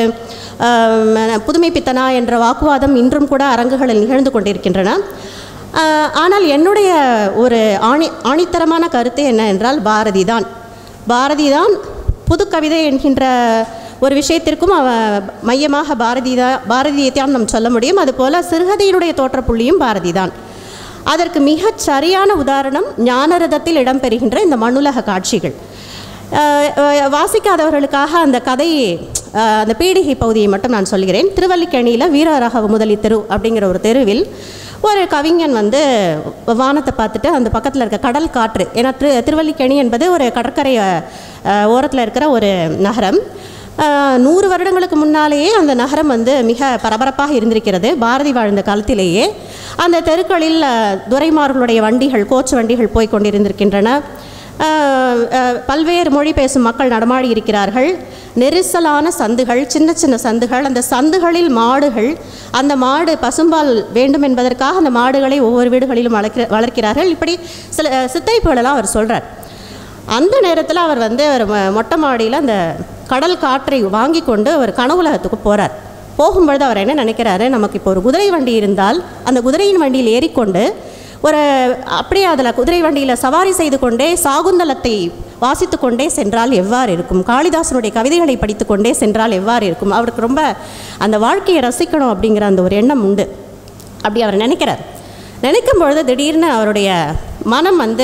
அஹ், புதுமை பித்தனா என்ற வாக்குவாதம் இன்றும் கூட அரங்குகளில் நிகழ்ந்து கொண்டிருக்கின்றன அஹ், ஆனால் என்னுடைய ஒரு ஆணி ஆணித்தரமான கருத்து என்ன என்றால் பாரதி தான் பாரதி தான் புது கவிதை என்கின்ற ஒரு விஷயத்திற்கும் அவ மையமாக பாரதி தான் பாரதியை தான் நாம் சொல்ல முடியும் அதுபோல் சிறுகதையினுடைய தோற்றப்புள்ளியும் பாரதி தான் அதற்கு மிகச் சரியான உதாரணம் ஞானரதத்தில் இடம்பெறுகின்ற இந்த மண்ணுலக காட்சிகள் அஹ், அஹ், வாசிக்காதவர்களுக்காக அந்த கதை அஹ், அந்த பீடிகை பகுதியை மட்டும் நான் சொல்கிறேன் திருவல்லிக்கேணியில் வீரராகவ முதலி தெரு அப்படிங்கிற ஒரு தெருவில் ஒரு கவிஞன் வந்து வானத்தை பார்த்துட்டு அந்த பக்கத்தில் இருக்க கடல் காற்று ஏன்னா திரு திருவல்லிக்கேணி என்பது ஒரு கடற்கரை ஓரத்தில் இருக்கிற ஒரு நகரம் அஹ், நூறு வருடங்களுக்கு முன்னாலேயே அந்த நகரம் வந்து மிக பரபரப்பாக இருந்திருக்கிறது பாரதி வாழ்ந்த காலத்திலேயே அந்த தெருக்களில் அஹ், துரைமார்களுடைய வண்டிகள் கோச் வண்டிகள் போய் கொண்டிருந்திருக்கின்றன அஹ், அஹ், பல்வேறு மொழி பேசும் மக்கள் நடமாடி இருக்கிறார்கள் நெரிசலான சந்துகள் சின்ன சின்ன சந்துகள் அந்த சந்துகளில் மாடுகள் அந்த மாடு பசும்பால் வேண்டும் என்பதற்காக அந்த மாடுகளை ஒவ்வொரு வீடுகளிலும் வளர்க்கிற வளர்க்கிறார்கள் இப்படி சில அஹ், சித்தரிப்புகளெல்லாம் அவர் சொல்கிறார் அந்த நேரத்தில் அவர் வந்து அவர் மொ- மொட்டை மாடியில் அந்த கடல் காற்றை வாங்கி கொண்டு அவர் கனவுலகத்துக்கு போகிறார் போகும்பொழுது அவர் என்ன நினைக்கிறாரு நமக்கு இப்போ ஒரு குதிரை வண்டி இருந்தால் அந்த குதிரையின் வண்டியில் ஏறிக்கொண்டு ஒரு அப்படியே அதில் குதிரை வண்டியில் சவாரி செய்து கொண்டே சாகுந்தலத்தை வாசித்து கொண்டே சென்றால் எவ்வாறு இருக்கும் காளிதாசனுடைய கவிதைகளை படித்து கொண்டே சென்றால் எவ்வாறு இருக்கும் அவருக்கு ரொம்ப அந்த வாழ்க்கையை ரசிக்கணும் அப்படிங்கிற அந்த ஒரு எண்ணம் உண்டு அப்படி அவர் நினைக்கிறார் நினைக்கும் பொழுது திடீர்னு அவருடைய மனம் வந்து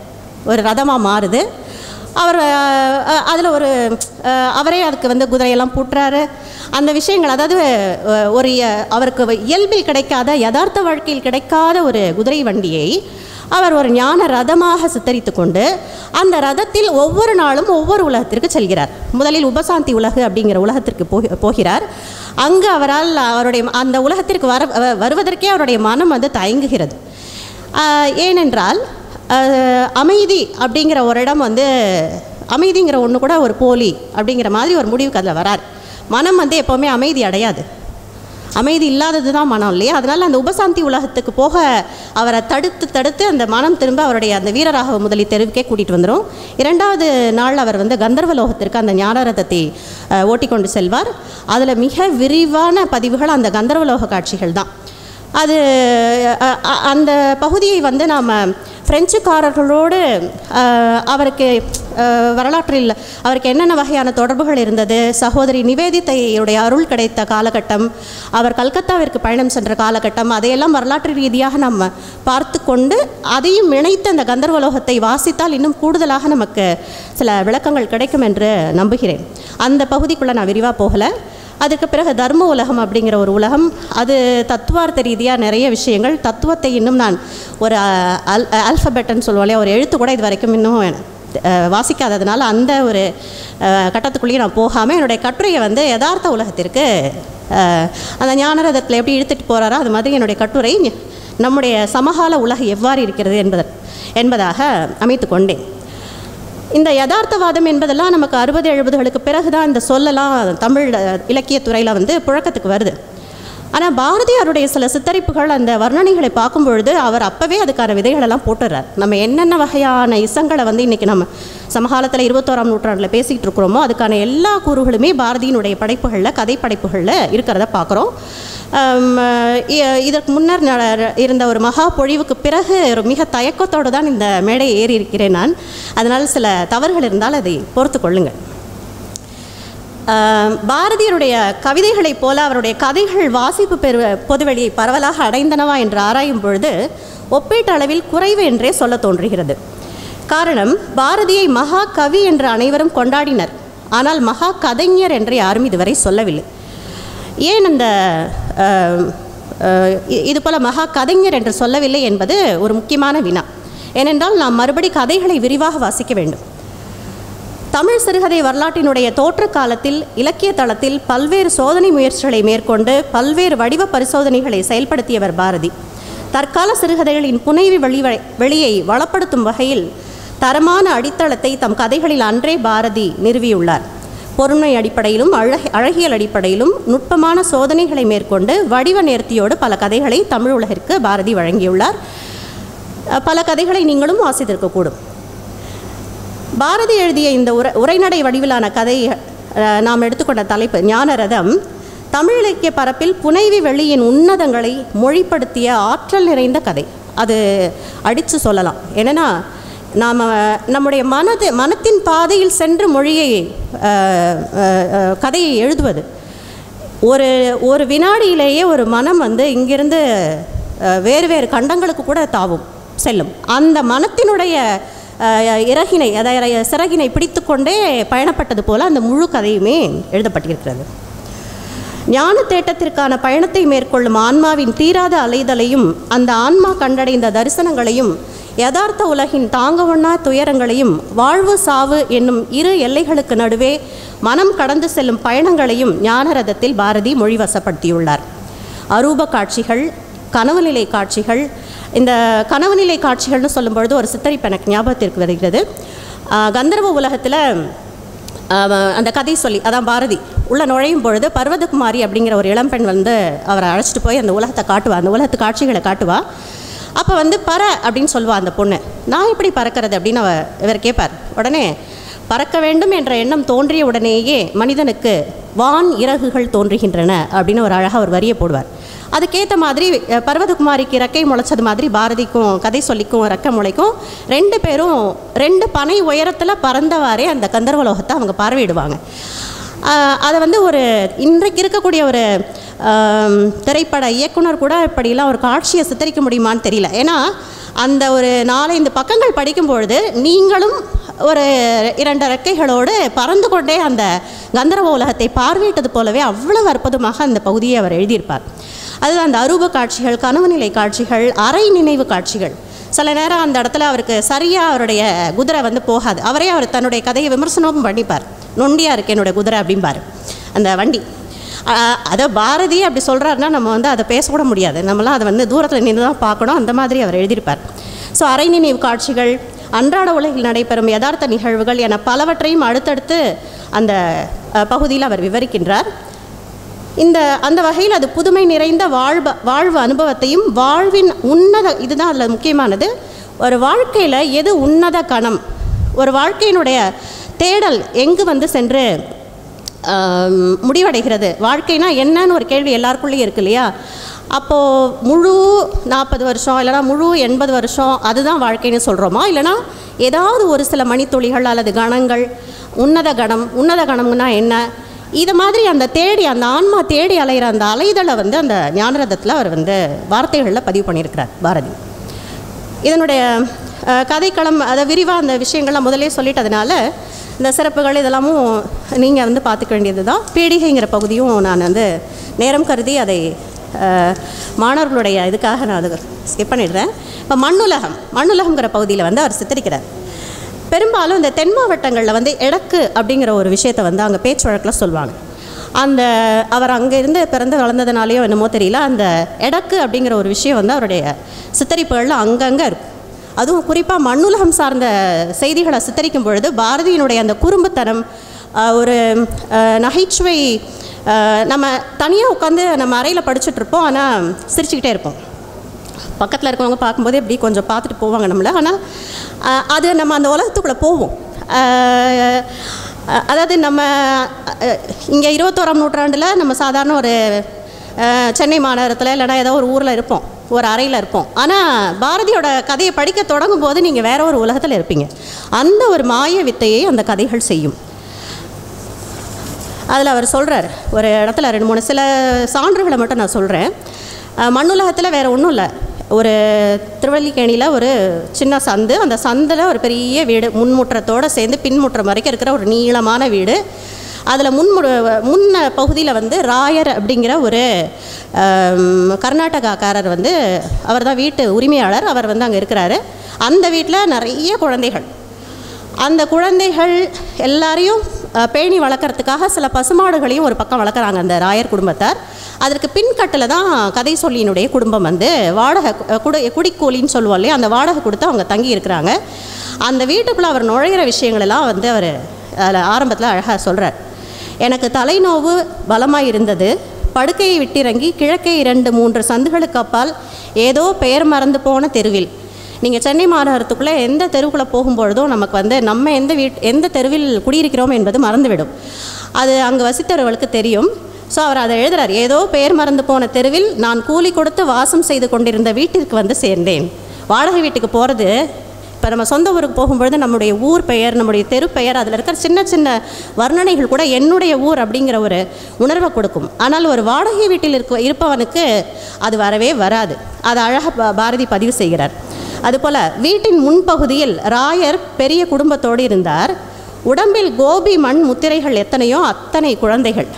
ஒரு ரதமாக மாறுது அவர் அதில் ஒரு அஹ், அவரே அதுக்கு வந்து குதிரையெல்லாம் பூட்டுறாரு அந்த விஷயங்கள் அதாவது அஹ், ஒரு இய- அவருக்கு இயல்பில் கிடைக்காத யதார்த்த வாழ்க்கையில் கிடைக்காத ஒரு குதிரை வண்டியை அவர் ஒரு ஞான ரதமாக சித்தரித்து கொண்டு அந்த ரதத்தில் ஒவ்வொரு நாளும் ஒவ்வொரு உலகத்திற்கு செல்கிறார் முதலில் உபசாந்தி உலகு அப்படிங்கிற உலகத்திற்கு போக போகிறார் அங்கு அவரால் அவருடைய அந்த உலகத்திற்கு வர வ- வருவதற்கே அவருடைய மனம் வந்து தயங்குகிறது ஆஹ் ஏனென்றால் ஆஹ் அமைதி அப்படிங்கிற ஒரு இடம் வந்து அமைதிங்கிற ஒன்று கூட ஒரு போலி அப்படிங்கிற மாதிரி ஒரு முடிவுக்கு அதில் வரார் மனம் வந்து எப்போவுமே அமைதி அடையாது அமைதி இல்லாதது தான் மனம் இல்லையா அதனால் அந்த உபசாந்தி உலகத்துக்கு போக அவரை தடுத்து தடுத்து அந்த மனம் திரும்ப அவருடைய அந்த வீரராகவ முதலி தெருவுக்கே கூட்டிகிட்டு வந்துடும் இரண்டாவது நாள் அவர் வந்து கந்தர்வலோகத்திற்கு அந்த ஞானரதத்தை அஹ், ஓட்டிக்கொண்டு செல்வார் அதில் மிக விரிவான பதிவுகள் அந்த கந்தர்வலோக காட்சிகள் தான் அது அ, அ, அந்த பகுதியை வந்து நாம் பிரெஞ்சுக்காரர்களோடு அ, அவருக்கு அ, வரலாற்றில் அவருக்கு என்னென்ன வகையான தொடர்புகள் இருந்தது சகோதரி நிவேதித்தையுடைய அருள் கிடைத்த காலகட்டம் அவர் கல்கத்தாவிற்கு பயணம் சென்ற காலகட்டம் அதையெல்லாம் வரலாற்று ரீதியாக நம்ம பார்த்து கொண்டு அதையும் இணைத்து அந்த கந்தர்வலோகத்தை வாசித்தால் இன்னும் கூடுதலாக நமக்கு சில விளக்கங்கள் கிடைக்கும் என்று நம்புகிறேன் அந்த பகுதிக்குள்ளே நான் விரிவாக போகலை அதுக்கு பிறகு தர்ம உலகம் அப்படிங்கிற ஒரு உலகம் அது தத்துவார்த்த ரீதியாக நிறைய விஷயங்கள் தத்துவத்தை இன்னும் நான் ஒரு அஹ், அல் ஆல்ஃபபெட்னு சொல்லுவோம் இல்லையா ஒரு எழுத்து கூட இது வரைக்கும் இன்னும் அஹ், வாசிக்காததுனால அந்த ஒரு அஹ், கட்டத்துக்குள்ளேயே நான் போகாமல் என்னுடைய கட்டுரையை வந்து யதார்த்த உலகத்திற்கு அஹ், அந்த ஞானரதத்தில் எப்படி இழுத்துட்டு போகிறாரோ அது மாதிரி என்னுடைய கட்டுரை நம்முடைய சமகால உலகு எவ்வாறு இருக்கிறது என்பத என்பதாக அமைத்து கொண்டேன் இந்த யதார்த்தவாதம் என்பதெல்லாம் நமக்கு அறுபது எழுபதுகளுக்கு பிறகு தான் இந்த சொல்லலாம் தமிழ் அஹ், இலக்கியத்துறையில் வந்து புழக்கத்துக்கு வருது ஆனால் பாரதியாருடைய சில சித்தரிப்புகள் அந்த வர்ணனைகளை பார்க்கும் பொழுது அவர் அப்போவே அதுக்கான விதைகளெல்லாம் போட்டுறார் நம்ம என்னென்ன வகையான இசங்களை வந்து இன்றைக்கி நம்ம சமகாலத்தில் இருபத்தோராம் நூற்றாண்டில் பேசிக்கிட்டு இருக்கிறோமோ அதுக்கான எல்லா கூறுகளுமே பாரதியினுடைய படைப்புகளில் கதை படைப்புகளில் இருக்கிறத பார்க்குறோம் ஆம், இ- இதற்கு முன்னர் ந- இருந்த ஒரு மகா பொழிவுக்கு பிறகு ஒரு மிக தயக்கத்தோடு தான் இந்த மேடை ஏறி இருக்கிறேன் நான் அதனால் சில தவறுகள் இருந்தால் அதை பொறுத்து கொள்ளுங்கள் ஆம், பாரதியருடைய கவிதைகளைப் போல அவருடைய கதைகள் வாசிப்பு பெரு பொதுவெளியை பரவலாக அடைந்தனவா என்று ஆராயும் பொழுது ஒப்பீட்டளவில் குறைவு என்றே சொல்ல தோன்றுகிறது காரணம் பாரதியை மகா கவி என்று அனைவரும் கொண்டாடினர் ஆனால் மகா கதைஞர் என்று யாரும் இதுவரை சொல்லவில்லை ஏன் அந்த அஹ், அஹ், இ- இது போல மகா கதைஞர் என்று சொல்லவில்லை என்பது ஒரு முக்கியமான வினா ஏனென்றால் நாம் மறுபடி கதைகளை விரிவாக வாசிக்க வேண்டும் தமிழ் சிறுகதை வரலாற்றினுடைய தோற்ற காலத்தில் இலக்கிய தளத்தில் பல்வேறு சோதனை முயற்சிகளை மேற்கொண்டு பல்வேறு வடிவ பரிசோதனைகளை செயல்படுத்தியவர் பாரதி தற்கால சிறுகதைகளின் புனைவி வெளி வெளியை வளப்படுத்தும் வகையில் தரமான அடித்தளத்தை தம் கதைகளில் அன்றே பாரதி நிறுவியுள்ளார் பொருண்மை அடிப்படையிலும் அழக அழகியல் அடிப்படையிலும் நுட்பமான சோதனைகளை மேற்கொண்டு வடிவ நேர்த்தியோடு பல கதைகளை தமிழ் உலகிற்கு பாரதி வழங்கியுள்ளார் அஹ், பல கதைகளை நீங்களும் வாசித்திருக்கக்கூடும் பாரதி எழுதிய இந்த உரை உரைநடை வடிவிலான கதை அஹ், நாம் எடுத்துக்கொண்ட தலைப்பு ஞானரதம் தமிழ் இலக்கிய பரப்பில் புனைவி வெளியின் உன்னதங்களை மொழிப்படுத்திய ஆற்றல் நிறைந்த கதை அது அடித்து சொல்லலாம் என்னென்னா நாம் நம்முடைய மனது மனத்தின் பாதையில் சென்று மொழியை அஹ், அஹ், அஹ், கதையை எழுதுவது ஒரு ஒரு வினாடியிலேயே ஒரு மனம் வந்து இங்கிருந்து அஹ், வேறு வேறு கண்டங்களுக்கு கூட தாவும் செல்லும் அந்த மனத்தினுடைய அஹ், இறகினை அதாவது சிறகினை பிடித்துக்கொண்டே பயணப்பட்டது போல அந்த முழு கதையுமே எழுதப்பட்டிருக்கிறது ஞான தேட்டத்திற்கான பயணத்தை மேற்கொள்ளும் ஆன்மாவின் தீராத அலைதலையும் அந்த ஆன்மா கண்டடைந்த தரிசனங்களையும் யதார்த்த உலகின் தாங்கவொண்ணா துயரங்களையும் வாழ்வு சாவு என்னும் இரு எல்லைகளுக்கு நடுவே மனம் கடந்து செல்லும் பயணங்களையும் ஞானரதத்தில் பாரதி மொழிவசப்படுத்தியுள்ளார் அரூப காட்சிகள் கனவு நிலை காட்சிகள் இந்த கனவு நிலை காட்சிகள்னு சொல்லும் பொழுது ஒரு சித்தரிப்பு எனக்கு ஞாபகத்திற்கு வருகிறது ஆஹ் கந்தர்வ உலகத்தில் அவன் அந்த கதை சொல்லி அதான் பாரதி உள்ள நுழையும் பொழுது பர்வதகுமாரி அப்படிங்கிற ஒரு இளம்பெண் வந்து அவரை அழைச்சிட்டு போய் அந்த உலகத்தை காட்டுவா அந்த உலகத்து காட்சிகளை காட்டுவா அப்போ வந்து பற அப்படின்னு சொல்லுவா அந்த பொண்ணு நான் எப்படி பறக்கிறது அப்படின்னு அவ இவர் கேட்பார் உடனே பறக்க வேண்டும் என்ற எண்ணம் தோன்றிய உடனேயே மனிதனுக்கு வான் இறகுகள் தோன்றுகின்றன அப்படின்னு ஒரு அழகாக ஒரு வரியை போடுவார் அதுக்கேற்ற மாதிரி அஹ், பர்வதகுமாரிக்கு ரெக்கை முளைச்சது மாதிரி பாரதிக்கும் கதை சொல்லிக்கும் ரெக்கை முளைக்கும் ரெண்டு பேரும் ரெண்டு பனை உயரத்தில் பறந்தவாறே அந்த கந்தர்வலோகத்தை அவங்க பார்வையிடுவாங்க ஆஹ், அதை வந்து ஒரு இன்றைக்கு இருக்கக்கூடிய ஒரு ஆம், திரைப்பட இயக்குனர் கூட இப்படிலாம் ஒரு காட்சியை சித்தரிக்க முடியுமான்னு தெரியல ஏன்னா அந்த ஒரு நாலைந்து பக்கங்கள் படிக்கும் பொழுது நீங்களும் ஒரு இரண்டு ரெக்கைகளோடு பறந்து கொண்டே அந்த கந்தர்வ உலகத்தை பார்வையிட்டது போலவே அவ்வளவு அற்புதமாக அந்த பகுதியை அவர் எழுதியிருப்பார் அதுதான் அந்த அரூப காட்சிகள் கனவு நிலை காட்சிகள் அரை நினைவு காட்சிகள் சில நேரம் அந்த இடத்துல அவருக்கு சரியாக அவருடைய குதிரை வந்து போகாது அவரே அவர் தன்னுடைய கதையை விமர்சனமும் பண்ணிப்பார் நொண்டியாக இருக்கு என்னுடைய குதிரை அப்படிம்பார் அந்த வண்டி ஆஹ் அதை பாரதி அப்படி சொல்கிறாருன்னா நம்ம வந்து அதை பேசக்கூட முடியாது நம்மளாம் அதை வந்து தூரத்தில் நின்று தான் பார்க்கணும் அந்த மாதிரி அவர் எழுதியிருப்பார் ஸோ அரை நினைவு காட்சிகள் அன்றாட உலகில் நடைபெறும் யதார்த்த நிகழ்வுகள் என பலவற்றையும் அடுத்தடுத்து அந்த பகுதியில் அவர் விவரிக்கின்றார் இந்த அந்த வகையில் அது புதுமை நிறைந்த வாழ்வ வாழ்வு அனுபவத்தையும் வாழ்வின் உன்னத இதுதான் அதில் முக்கியமானது ஒரு வாழ்க்கையில் எது உன்னத கணம் ஒரு வாழ்க்கையினுடைய தேடல் எங்கு வந்து சென்று ஆம், முடிவடைகிறது வாழ்க்கைனா என்னன்னு ஒரு கேள்வி எல்லாருக்குள்ளேயும் இருக்கு இல்லையா அப்போது முழு நாற்பது வருஷம் இல்லைனா முழு எண்பது வருஷம் அதுதான் வாழ்க்கைன்னு சொல்கிறோமா இல்லைனா ஏதாவது ஒரு சில மணித்துளிகள் அல்லது கணங்கள் உன்னத கணம் உன்னத கணம்னா என்ன இது மாதிரி அந்த தேடி அந்த ஆன்மா தேடி அலைகிற அந்த அலைதலை வந்து அந்த ஞானரதத்தில் அவர் வந்து வார்த்தைகளில் பதிவு பண்ணியிருக்கிறார் பாரதி இதனுடைய அஹ், கதைக்களம் அதை விரிவாக அந்த விஷயங்கள்லாம் முதலே சொல்லிட்டதுனால இந்த சிறப்புகள் இதெல்லாமும் நீங்கள் வந்து பார்த்துக்க வேண்டியது தான் பீடிகைங்கிற பகுதியும் நான் வந்து நேரம் கருதி அதை அஹ், மாணவர்களுடைய இதுக்காக நான் அதை ஸ்கிப் பண்ணிடுறேன் இப்போ மண்ணுலகம் மண்ணுலகங்கிற பகுதியில் வந்து அவர் சித்தரிக்கிறார் பெரும்பாலும் இந்த தென் மாவட்டங்களில் வந்து எடக்கு அப்படிங்கிற ஒரு விஷயத்தை வந்து அங்கே பேச்சு வழக்கில் சொல்லுவாங்க அந்த அவர் அங்கே இருந்து பிறந்து வளர்ந்ததுனாலேயோ என்னமோ தெரியல அந்த எடக்கு அப்படிங்கிற ஒரு விஷயம் வந்து அவருடைய சித்தரிப்புகளில் அங்கங்கே இருக்கும் அதுவும் குறிப்பாக மண்ணுலகம் சார்ந்த செய்திகளை சித்தரிக்கும் பொழுது பாரதியினுடைய அந்த குறும்புத்தனம் ஆஹ், ஒரு ஆஹ், நகைச்சுவை ஆஹ், நம்ம தனியாக உட்காந்து நம்ம அறையில் படிச்சுட்டு இருப்போம் ஆனால் சிரிச்சுக்கிட்டே இருப்போம் பக்கத்தில் இருக்கவங்க பார்க்கும்போது இப்படி கொஞ்சம் பார்த்துட்டு போவாங்க நம்மளை ஆனால் ஆஹ், அது நம்ம அந்த உலகத்துக்குள்ளே போவோம் ஆஹ், அஹ், அதாவது நம்ம இங்கே இருபத்தோராம் நூற்றாண்டில் நம்ம சாதாரண ஒரு ஆஹ், சென்னை மாநகரத்தில் இல்லைனா ஏதோ ஒரு ஊரில் இருப்போம் ஒரு அறையில் இருப்போம் ஆனால் பாரதியோட கதையை படிக்க தொடங்கும் போது நீங்கள் வேற ஒரு உலகத்தில் இருப்பீங்க அந்த ஒரு மாய வித்தையை அந்த கதைகள் செய்யும் அதில் அவர் சொல்கிறார் ஒரு இடத்துல ரெண்டு மூணு சில சான்றுகளை மட்டும் நான் சொல்கிறேன் மண்ணுலகத்தில் வேறு ஒன்றும் இல்லை ஒரு திருவல்லிக்கேணியில் ஒரு சின்ன சந்து அந்த சந்தில் ஒரு பெரிய வீடு முன்முற்றத்தோடு சேர்ந்து பின்முற்றம் வரைக்கும் இருக்கிற ஒரு நீளமான வீடு அதில் முன்மு முன்ன பகுதியில் வந்து ராயர் அப்படிங்கிற ஒரு ஆம், கர்நாடகாக்காரர் வந்து அவர் தான் வீட்டு உரிமையாளர் அவர் வந்து அங்கே இருக்கிறாரு அந்த வீட்டில் நிறைய குழந்தைகள் அந்த குழந்தைகள் எல்லாரையும் அஹ், பேணி வளர்க்குறதுக்காக சில பசுமாடுகளையும் ஒரு பக்கம் வளர்க்குறாங்க அந்த ராயர் குடும்பத்தார் அதற்கு பின்கட்டில் தான் கதை சொல்லியினுடைய குடும்பம் வந்து வாடகை கு- குடி குடிக்கூலின்னு சொல்லுவோம் இல்லையா அந்த வாடகை கொடுத்து அவங்க தங்கி இருக்கிறாங்க அந்த வீட்டுக்குள்ளே அவர் நுழையிற விஷயங்கள் எல்லாம் வந்து அவர் அதில் ஆரம்பத்தில் அழகாக சொல்கிறார் எனக்கு தலைநோவு பலமாக இருந்தது படுக்கையை விட்டிறங்கி கிழக்கே இரண்டு மூன்று சந்துகளுக்கு அப்பால் ஏதோ பெயர் மறந்து போன தெருவில் நீங்கள் சென்னை மாநகரத்துக்குள்ளே எந்த தெருவுக்குள்ளே போகும்பொழுதும் நமக்கு வந்து நம்ம எந்த வீட் எந்த தெருவில் குடியிருக்கிறோம் என்பது மறந்துவிடும் அது அங்கே வசித்தவர்களுக்கு தெரியும் ஸோ அவர் அதை எழுதுறார் ஏதோ பெயர் மறந்து போன தெருவில் நான் கூலி கொடுத்து வாசம் செய்து கொண்டிருந்த வீட்டிற்கு வந்து சேர்ந்தேன் வாடகை வீட்டுக்கு போகிறது இப்போ நம்ம சொந்த ஊருக்கு போகும்பொழுது நம்முடைய ஊர் பெயர் நம்முடைய தெரு பெயர் அதில் இருக்கிற சின்ன சின்ன வர்ணனைகள் கூட என்னுடைய ஊர் அப்படிங்கிற ஒரு உணர்வை கொடுக்கும் ஆனால் ஒரு வாடகை வீட்டில் இருக்க இருப்பவனுக்கு அது வரவே வராது அது அழகாக பாரதி பதிவு செய்கிறார் அதுபோல் வீட்டின் முன்பகுதியில் ராயர் பெரிய குடும்பத்தோடு இருந்தார் உடம்பில் கோபி மண் முத்திரைகள் எத்தனையோ அத்தனை குழந்தைகள்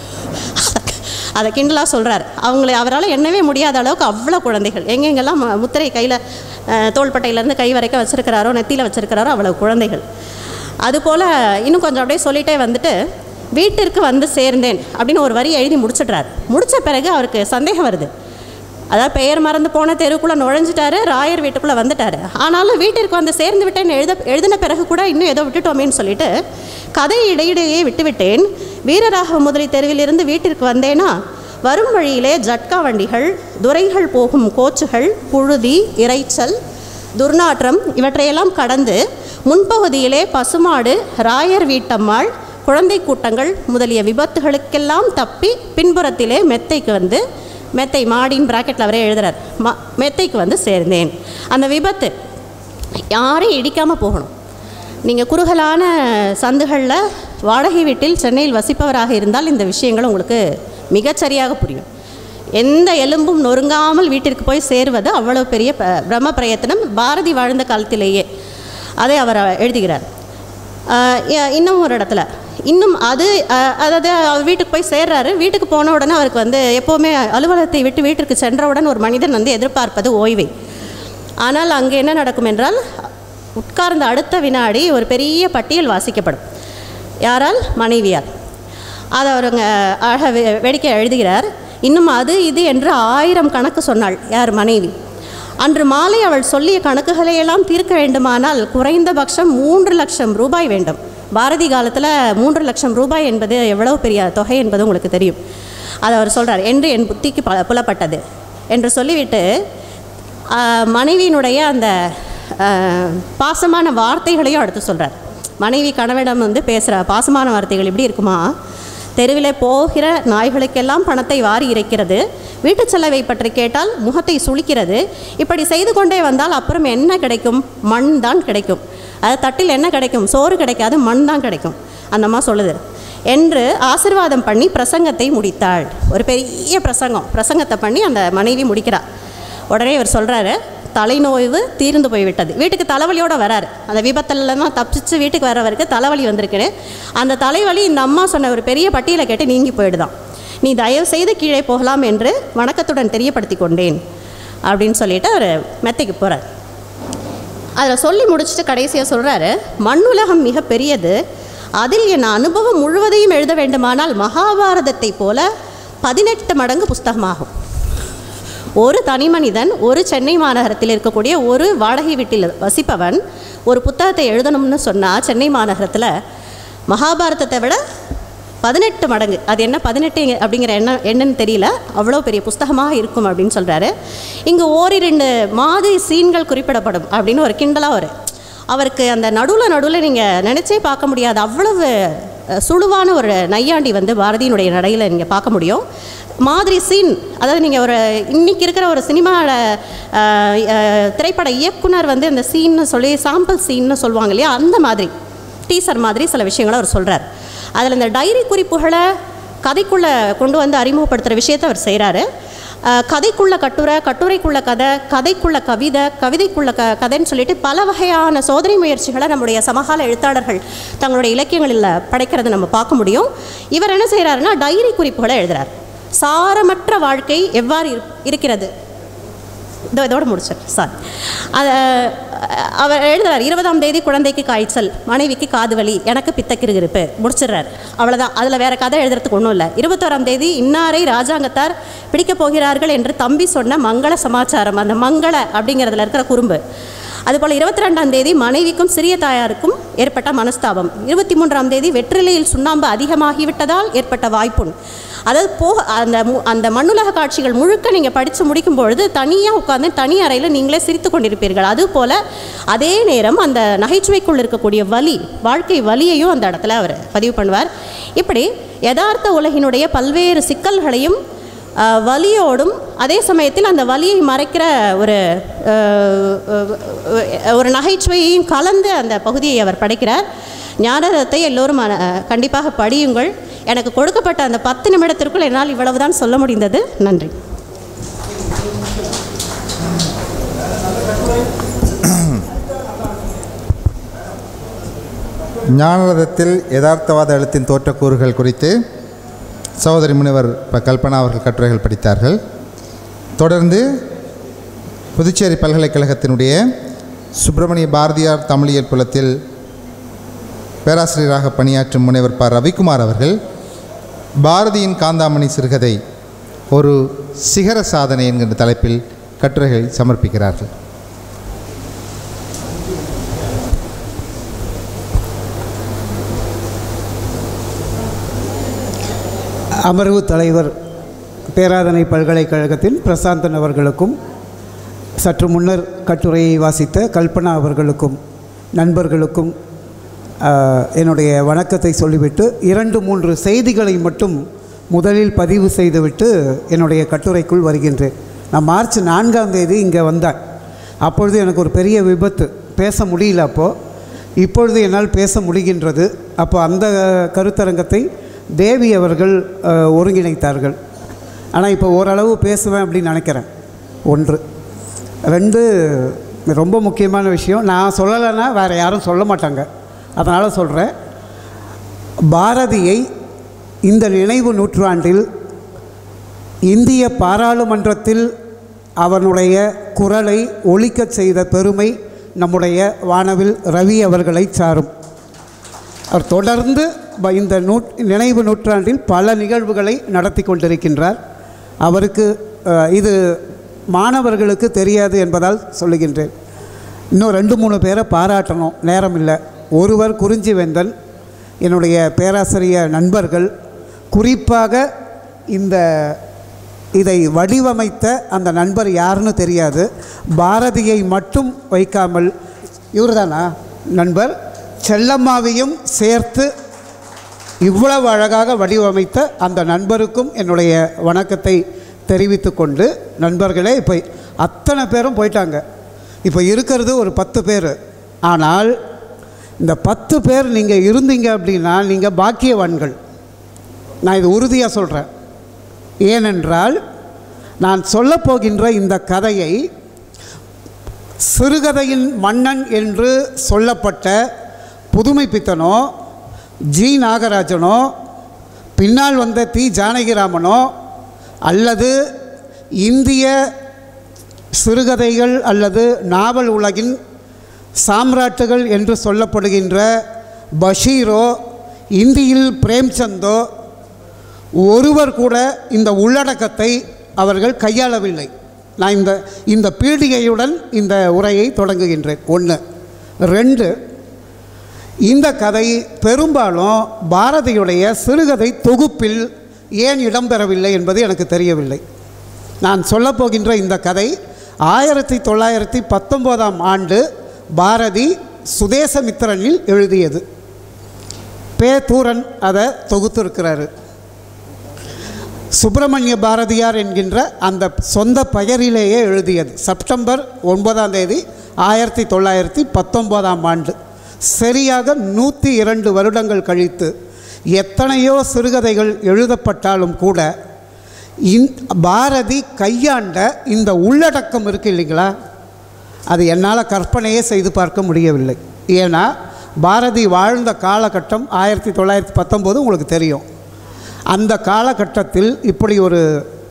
அதை கிண்டலாக சொல்கிறார் அவங்களை அவரால் எண்ணவே முடியாத அளவுக்கு அவ்வளோ குழந்தைகள் எங்கெங்கெல்லாம் மு- முத்திரை கையில் தோள்பட்டையிலேருந்து கை வரைக்கும் வச்சுருக்கிறாரோ நெத்தியில் வச்சுருக்கிறாரோ அவ்வளோ குழந்தைகள் அதுபோல் இன்னும் கொஞ்சம் அப்படியே சொல்லிட்டே வந்துட்டு வீட்டிற்கு வந்து சேர்ந்தேன் அப்படின்னு ஒரு வரி எழுதி முடிச்சிடுறார் முடித்த பிறகு அவருக்கு சந்தேகம் வருது அதாவது பெயர் மறந்து போன தெருக்குள்ளே நுழைஞ்சிட்டாரு ராயர் வீட்டுக்குள்ளே வந்துட்டாரு ஆனாலும் வீட்டிற்கு வந்து சேர்ந்து விட்டேன்னு எழுத எழுதின பிறகு கூட இன்னும் ஏதோ விட்டுட்டோமேன்னு சொல்லிட்டு கதை இடையிடையே விட்டுவிட்டேன் வீரராக முதலி தெருவிலிருந்து வீட்டிற்கு வந்தேனா வரும் வழியிலே ஜட்கா வண்டிகள் துரைகள் போகும் கோச்சுகள் புழுதி இரைச்சல் துர்நாற்றம் இவற்றையெல்லாம் கடந்து முன்பகுதியிலே பசுமாடு ராயர் வீட்டம்மாள் குழந்தை கூட்டங்கள் முதலிய விபத்துகளுக்கெல்லாம் தப்பி பின்புறத்திலே மெத்தைக்கு வந்து மெத்தை மாடின் பிராக்கெட்டில் அவரே எழுதுறார் ம மெத்தைக்கு வந்து சேர்ந்தேன் அந்த விபத்து யாரையும் இடிக்காமல் போகணும் நீங்கள் குறுகலான சந்துகளில் வாடகை வீட்டில் சென்னையில் வசிப்பவராக இருந்தால் இந்த விஷயங்கள் உங்களுக்கு மிகச்சரியாக புரியும் எந்த எலும்பும் நொறுங்காமல் வீட்டிற்கு போய் சேருவது அவ்வளவு பெரிய ப- பிரம்ம பிரயத்தனம் பாரதி வாழ்ந்த காலத்திலேயே அதை அவர் எழுதுகிறார் ஆஹ் இ- இன்னும் ஒரு இடத்துல இன்னும் அது ஆஹ் அதாவது அவர் வீட்டுக்கு போய் சேர்றாரு வீட்டுக்கு போன உடனே அவருக்கு வந்து எப்போவுமே அலுவலகத்தை விட்டு வீட்டிற்கு சென்றவுடன் ஒரு மனிதன் வந்து எதிர்பார்ப்பது ஓய்வை ஆனால் அங்கே என்ன நடக்கும் என்றால் உட்கார்ந்த அடுத்த வினாடி ஒரு பெரிய பட்டியல் வாசிக்கப்படும் யாரால் மனைவியால் அதை அவருங்க அழக வே- வேடிக்கை எழுதுகிறார் இன்னும் அது இது என்று ஆயிரம் கணக்கு சொன்னாள் யார் மனைவி அன்று மாலை அவள் சொல்லிய கணக்குகளையெல்லாம் தீர்க்க வேண்டுமானால் குறைந்தபட்சம் மூன்று லட்சம் ரூபாய் வேண்டும் பாரதி காலத்தில் மூன்று லட்சம் ரூபாய் என்பது எவ்வளவு பெரிய தொகை என்பது உங்களுக்கு தெரியும் அதை அவர் சொல்கிறார் என்று என் புத்திக்கு ப புலப்பட்டது என்று சொல்லிவிட்டு ஆஹ், மனைவியினுடைய அந்த ஆஹ், பாசமான வார்த்தைகளையும் அடுத்து சொல்கிறார் மனைவி கணவனிடம் வந்து பேசுகிற பாசமான வார்த்தைகள் எப்படி இருக்குமா தெருவிலே போகிற நாய்களுக்கெல்லாம் பணத்தை வாரி இறைக்கிறது வீட்டுச் செலவை பற்றி கேட்டால் முகத்தை சுளிக்கிறது இப்படி செய்து கொண்டே வந்தால் அப்புறம் என்ன கிடைக்கும் மண் தான் கிடைக்கும் அது தட்டில் என்ன கிடைக்கும் சோறு கிடைக்காது மண் தான் கிடைக்கும் அந்த அம்மா சொல்லுது என்று ஆசிர்வாதம் பண்ணி பிரசங்கத்தை முடித்தாள் ஒரு பெரிய பிரசங்கம் பிரசங்கத்தை பண்ணி அந்த மனைவி முடிக்கிறார் உடனே இவர் சொல்கிறாரு தலைநோய்வு தீர்ந்து போய்விட்டது வீட்டுக்கு தலைவலியோட வராரு அந்த விபத்துலலாம் தப்பிச்சு வீட்டுக்கு வரவருக்கு தலைவலி வந்திருக்குன்னு அந்த தலைவலி இந்த அம்மா சொன்ன ஒரு பெரிய பட்டியலை கேட்டு நீங்கி போயிடுதான் நீ தயவு செய்து கீழே போகலாம் என்று வணக்கத்துடன் தெரியப்படுத்தி கொண்டேன் அப்படின்னு சொல்லிட்டு அவர் மெத்தைக்கு போகிறார் அதில் சொல்லி முடிச்சுட்டு கடைசியாக சொல்கிறாரு மண்ணுலகம் மிக பெரியது அதில் என் அனுபவம் முழுவதையும் எழுத வேண்டுமானால் மகாபாரதத்தை போல பதினெட்டு மடங்கு புஸ்தகமாகும் ஒரு தனி மனிதன் ஒரு சென்னை மாநகரத்தில் இருக்கக்கூடிய ஒரு வாடகை வீட்டில் வசிப்பவன் ஒரு புத்தகத்தை எழுதணும்னு சொன்னால் சென்னை மாநகரத்தில் மகாபாரதத்தை விட பதினெட்டு மடங்கு அது என்ன பதினெட்டு அப்படிங்கிற என்ன என்னன்னு தெரியல அவ்வளோ பெரிய புஸ்தகமாக இருக்கும் அப்படின்னு சொல்கிறாரு இங்கே ஓரிரண்டு மாதிரி சீன்கள் குறிப்பிடப்படும் அப்படின்னு ஒரு கிண்டலாக வரும் அவருக்கு அந்த நடுவில் நடுவில் நீங்கள் நினச்சே பார்க்க முடியாத அவ்வளவு அஹ், சுழுவான ஒரு நையாண்டி வந்து பாரதியினுடைய நடையில் நீங்கள் பார்க்க முடியும் மாதிரி சீன் அதாவது நீங்கள் ஒரு இன்னைக்கு இருக்கிற ஒரு சினிமாவோட அஹ், அஹ், திரைப்பட இயக்குனர் வந்து இந்த சீன்னு சொல்லி சாம்பிள் சீன்னு சொல்லுவாங்க இல்லையா அந்த மாதிரி டீசர் மாதிரி சில விஷயங்களை அவர் சொல்கிறார் அதில் இந்த டைரி குறிப்புகளை கதைக்குள்ளே கொண்டு வந்து அறிமுகப்படுத்துகிற விஷயத்தை அவர் செய்கிறாரு கதைக்குள்ள கட்டுரை கட்டுரைக்குள்ள கதை கதைக்குள்ள கவிதை கவிதைக்குள்ள க கதைன்னு சொல்லிட்டு பல வகையான சோதனை முயற்சிகளை நம்முடைய சமகால எழுத்தாளர்கள் தங்களுடைய இலக்கியங்களில் படைக்கிறதை நம்ம பார்க்க முடியும் இவர் என்ன செய்கிறாருன்னா டைரி குறிப்புகளை எழுதுறார் சாரமற்ற வாழ்க்கை எவ்வாறு இரு- இருக்கிறது இதோ இதோட முடிச்சேன் சார் அதை அவர் எழுதுறார் இருபதாம் தேதி குழந்தைக்கு காய்ச்சல் மனைவிக்கு காது வலி எனக்கு பித்தக்கிருகிருப்பு முடிச்சிடுறார் அவ்வளோதான் அதில் வேற கதை எழுதுறதுக்கு ஒன்றும் இல்லை இருபத்தோராம் தேதி இன்னாரை ராஜாங்கத்தார் பிடிக்கப் போகிறார்கள் என்று தம்பி சொன்ன மங்கள சமாச்சாரம் அந்த மங்கள அப்படிங்கிறதுல இருக்கிற குறும்பு அதுபோல் இருபத்தி ரெண்டாம் தேதி மனைவிக்கும் சிறிய தாயாருக்கும் ஏற்பட்ட மனஸ்தாபம் இருபத்தி மூன்றாம் தேதி வெற்றிலையில் சுண்ணாம்பு அதிகமாகிவிட்டதால் ஏற்பட்ட வாய்ப்புண் அதாவது போக அந்த மு- அந்த மண்ணுலக காட்சிகள் முழுக்க நீங்கள் படித்து முடிக்கும் பொழுது தனியாக உட்கார்ந்து தனி அறையில் நீங்களே சிரித்து கொண்டிருப்பீர்கள் அதுபோல் அதே நேரம் அந்த நகைச்சுவைக்குள் இருக்கக்கூடிய வலி வாழ்க்கை வலியையும் அந்த இடத்துல அவர் பதிவு பண்ணுவார் இப்படி யதார்த்த உலகினுடைய பல்வேறு சிக்கல்களையும் அஹ், வலியோடும் அதே சமயத்தில் அந்த வலியை மறைக்கிற ஒரு அஹ், அஹ், ஒரு நகைச்சுவையையும் கலந்து அந்த பகுதியை அவர் படைக்கிறார் ஞானரத்தை எல்லோரும் அஹ், கண்டிப்பாக படியுங்கள் எனக்கு கொடுக்கப்பட்ட அந்த பத்து நிமிடத்திற்குள் என்னால் இவ்வளவுதான் சொல்ல முடிந்தது நன்றி ஞானரதத்தில் யதார்த்தவாத எழுத்தின் தோற்றக்கூறுகள் குறித்து சகோதரி முனிவர் ப கல்பனா அவர்கள் கட்டுரைகள் படித்தார்கள் தொடர்ந்து புதுச்சேரி பல்கலைக்கழகத்தினுடைய சுப்பிரமணிய பாரதியார் தமிழியல் புலத்தில் பேராசிரியராக பணியாற்றும் முனைவர் ப ரவிக்குமார் அவர்கள் பாரதியின் காந்தாமணி சிறுகதை ஒரு சிகர சாதனை என்கின்ற தலைப்பில் கட்டுரைகளை சமர்ப்பிக்கிறார்கள் அமர்வு தலைவர் பேராதனை பல்கலைக்கழகத்தின் பிரசாந்தன் அவர்களுக்கும் சற்று முன்னர் கட்டுரையை வாசித்த கல்பனா அவர்களுக்கும் நண்பர்களுக்கும் ஆஹ், என்னுடைய வணக்கத்தை சொல்லிவிட்டு இரண்டு மூன்று செய்திகளை மட்டும் முதலில் பதிவு செய்துவிட்டு என்னுடைய கட்டுரைக்குள் வருகின்றேன் நான் மார்ச் நான்காம் தேதி இங்கே வந்தேன் அப்பொழுது எனக்கு ஒரு பெரிய விபத்து பேச முடியல அப்போது இப்பொழுது என்னால் பேச முடிகின்றது அப்போ அந்த கருத்தரங்கத்தை தேவி அவர்கள் ஆஹ், ஒருங்கிணைத்தார்கள் ஆனால் இப்போ ஓரளவு பேசுவேன் அப்படின்னு நினைக்கிறேன் ஒன்று ரெண்டு ரொம்ப முக்கியமான விஷயம் நான் சொல்லலைன்னா வேறு யாரும் சொல்ல மாட்டாங்க அதனால் சொல்கிறேன் பாரதியை இந்த நினைவு நூற்றாண்டில் இந்திய பாராளுமன்றத்தில் அவனுடைய குரலை ஒலிக்கச் செய்த பெருமை நம்முடைய வானவில் ரவி அவர்களை சாரும் அவர் தொடர்ந்து ப- இந்த நூ நினைவு நூற்றாண்டில் பல நிகழ்வுகளை நடத்தி கொண்டிருக்கின்றார் அவருக்கு அஹ், இது மாணவர்களுக்கு தெரியாது என்பதால் சொல்லுகின்றேன் இன்னும் ரெண்டு மூணு பேரை பாராட்டணும் நேரம் இல்லை ஒருவர் குறிஞ்சி வேந்தன் என்னுடைய பேராசிரியர் நண்பர்கள் குறிப்பாக இந்த இதை வடிவமைத்த அந்த நண்பர் யாருன்னு தெரியாது பாரதியை மட்டும் வைக்காமல் இவர்தானா நண்பர் செல்லம்மாவையும் சேர்த்து இவ்வளவு அழகாக வடிவமைத்த அந்த நண்பருக்கும் என்னுடைய வணக்கத்தை தெரிவித்து கொண்டு நண்பர்களே இப்போ அத்தனை பேரும் போயிட்டாங்க இப்போ இருக்கிறது ஒரு பத்து பேர் ஆனால் இந்த பத்து பேர் நீங்கள் இருந்தீங்க அப்படின்னா நீங்கள் பாக்கியவான்கள் நான் இது உறுதியாக சொல்கிறேன் ஏனென்றால் நான் சொல்லப் போகின்ற இந்த கதையை சிறுகதையின் மன்னன் என்று சொல்லப்பட்ட புதுமை பித்தனோ ஜி நாகராஜனோ பின்னால் வந்த தி ஜானகிராமனோ அல்லது இந்திய சிறுகதைகள் அல்லது நாவல் உலகின் சாம்ராட்டுகள் என்று சொல்லப்படுகின்ற பஷீரோ இந்தியில் பிரேம்சந்தோ ஒருவர் கூட இந்த உள்ளடக்கத்தை அவர்கள் கையாளவில்லை நான் இந்த இந்த பீடிகையுடன் இந்த உரையை தொடங்குகின்றேன் ஒன்று ரெண்டு இந்த கதை பெரும்பாலும் பாரதியுடைய சிறுகதை தொகுப்பில் ஏன் இடம்பெறவில்லை என்பது எனக்கு தெரியவில்லை நான் சொல்லப்போகின்ற இந்த கதை ஆயிரத்தி தொள்ளாயிரத்தி பத்தொம்போதாம் ஆண்டு பாரதி சுதேசமித்திரனில் எழுதியது பே தூரன் அதை தொகுத்திருக்கிறாரு சுப்பிரமணிய பாரதியார் என்கின்ற அந்த சொந்த பெயரிலேயே எழுதியது செப்டம்பர் ஒன்பதாம் தேதி ஆயிரத்தி தொள்ளாயிரத்தி பத்தொம்போதாம் ஆண்டு சரியாக நூற்றி இரண்டு வருடங்கள் கழித்து எத்தனையோ சிறுகதைகள் எழுதப்பட்டாலும் கூட இந் பாரதி கையாண்ட இந்த உள்ளடக்கம் இருக்கு இல்லைங்களா அது என்னால் கற்பனையே செய்து பார்க்க முடியவில்லை ஏன்னா பாரதி வாழ்ந்த காலகட்டம் ஆயிரத்தி தொள்ளாயிரத்தி பத்தொம்போது உங்களுக்கு தெரியும் அந்த காலகட்டத்தில் இப்படி ஒரு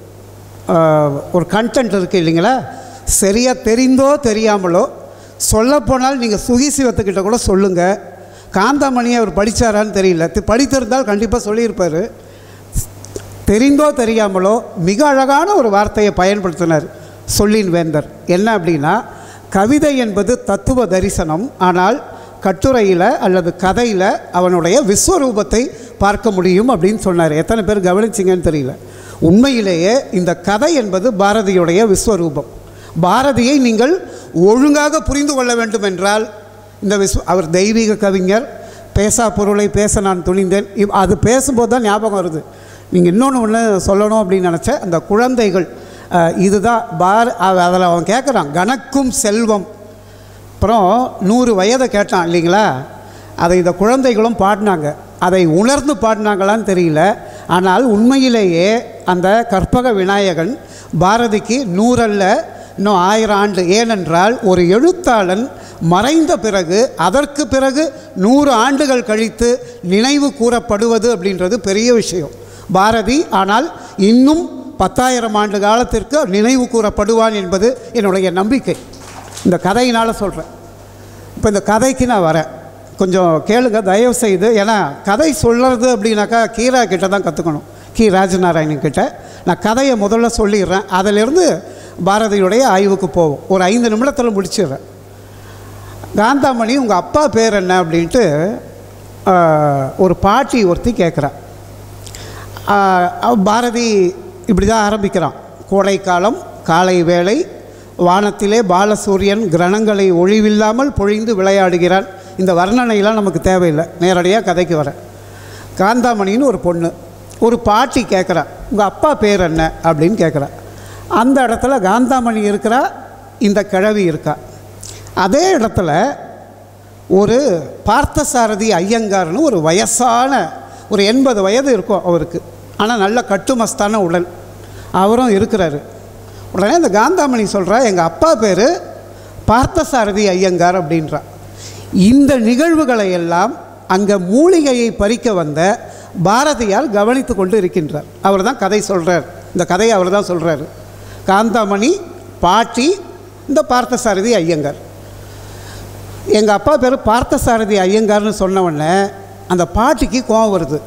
ஆஹ், ஒரு கண்டென்ட் இருக்குது இல்லைங்களா சரியாக தெரிந்தோ தெரியாமலோ சொல்லப்போனால் நீங்கள் சுகிசிவத்துக்கிட்ட கூட சொல்லுங்கள் காந்தாமணியை அவர் படித்தாரான்னு தெரியல தி- படித்திருந்தால் கண்டிப்பாக சொல்லியிருப்பார் தெரிந்தோ தெரியாமலோ மிக அழகான ஒரு வார்த்தையை பயன்படுத்தினார் சொல்லின் வேந்தர் என்ன அப்படின்னா கவிதை என்பது தத்துவ தரிசனம் ஆனால் கட்டுரையில் அல்லது கதையில் அவனுடைய விஸ்வரூபத்தை பார்க்க முடியும் அப்படின்னு சொன்னார் எத்தனை பேர் கவனிச்சிங்கன்னு தெரியல உண்மையிலேயே இந்த கதை என்பது பாரதியுடைய விஸ்வரூபம் பாரதியை நீங்கள் ஒழுங்காக புரிந்து கொள்ள வேண்டும் என்றால் இந்த விஸ்வ அவர் தெய்வீக கவிஞர் பேசா பொருளை பேச நான் துணிந்தேன் இவ் அது பேசும்போது தான் ஞாபகம் வருது நீங்கள் இன்னொன்று ஒன்று சொல்லணும் அப்படின்னு நினச்சேன் அந்த குழந்தைகள் அஹ், இதுதான் பார் அதில் அவன் கேட்குறான் கணக்கும் செல்வம் அப்புறம் நூறு வயதை கேட்டான் இல்லைங்களா அதை இந்த குழந்தைகளும் பாடினாங்க அதை உணர்ந்து பாடினாங்களான்னு தெரியல ஆனால் உண்மையிலேயே அந்த கற்பக விநாயகன் பாரதிக்கு நூறல்ல இன்னும் ஆயிரம் ஆண்டு ஏனென்றால் ஒரு எழுத்தாளன் மறைந்த பிறகு அதற்கு பிறகு நூறு ஆண்டுகள் கழித்து நினைவு கூறப்படுவது அப்படின்றது பெரிய விஷயம் பாரதி ஆனால் இன்னும் பத்தாயிரம் ஆண்டு காலத்திற்கு நினைவு கூறப்படுவான் என்பது என்னுடைய நம்பிக்கை இந்த கதையினால் சொல்கிறேன் இப்போ இந்த கதைக்கு நான் வரேன் கொஞ்சம் கேளுங்க தயவு செய்து ஏன்னா கதை சொல்கிறது அப்படின்னாக்கா கீரா கிட்ட தான் கற்றுக்கணும் கி ராஜநாராயணன் கிட்ட நான் கதையை முதல்ல சொல்லிடுறேன் அதிலிருந்து பாரதியுடைய ஆய்வுக்கு போவோம் ஒரு ஐந்து நிமிடத்தில் முடிச்சிடுறேன் காந்தாமணி உங்கள் அப்பா பேர் என்ன அப்படின்ட்டு ஆஹ், ஒரு பாட்டி ஒருத்தி கேட்குறா பாரதி இப்படி தான் ஆரம்பிக்கிறான் கோடைக்காலம் காலை வேளை வானத்திலே பாலசூரியன் கிரணங்களை ஒழிவில்லாமல் பொழிந்து விளையாடுகிறான் இந்த வர்ணனையெல்லாம் நமக்கு தேவையில்லை நேரடியாக கதைக்கு வரேன் காந்தாமணின்னு ஒரு பொண்ணு ஒரு பாட்டி கேட்குறா உங்கள் அப்பா பேர் என்ன அப்படின்னு கேட்குறா அந்த இடத்துல காந்தாமணி இருக்கிறா இந்த கிழவி இருக்கா அதே இடத்துல ஒரு பார்த்தசாரதி ஐயங்கார்னு ஒரு வயசான ஒரு எண்பது வயது இருக்கும் அவருக்கு ஆனால் நல்ல கட்டுமஸ்தான உடல் அவரும் இருக்கிறாரு உடனே இந்த காந்தாமணி சொல்கிறா எங்கள் அப்பா பேர் பார்த்தசாரதி ஐயங்கார் அப்படின்றா இந்த நிகழ்வுகளை எல்லாம் அங்கே மூலிகையை பறிக்க வந்த பாரதியார் கவனித்து கொண்டு இருக்கின்றார் அவர் தான் கதை சொல்கிறார் இந்த கதையை அவர் தான் சொல்கிறாரு காந்தாமணி பாட்டி இந்த பார்த்தசாரதி ஐயங்கார் எங்கள் அப்பா பேர் பார்த்தசாரதி ஐயங்கார்னு சொன்ன உடனே அந்த பாட்டிக்கு கோவம் வருது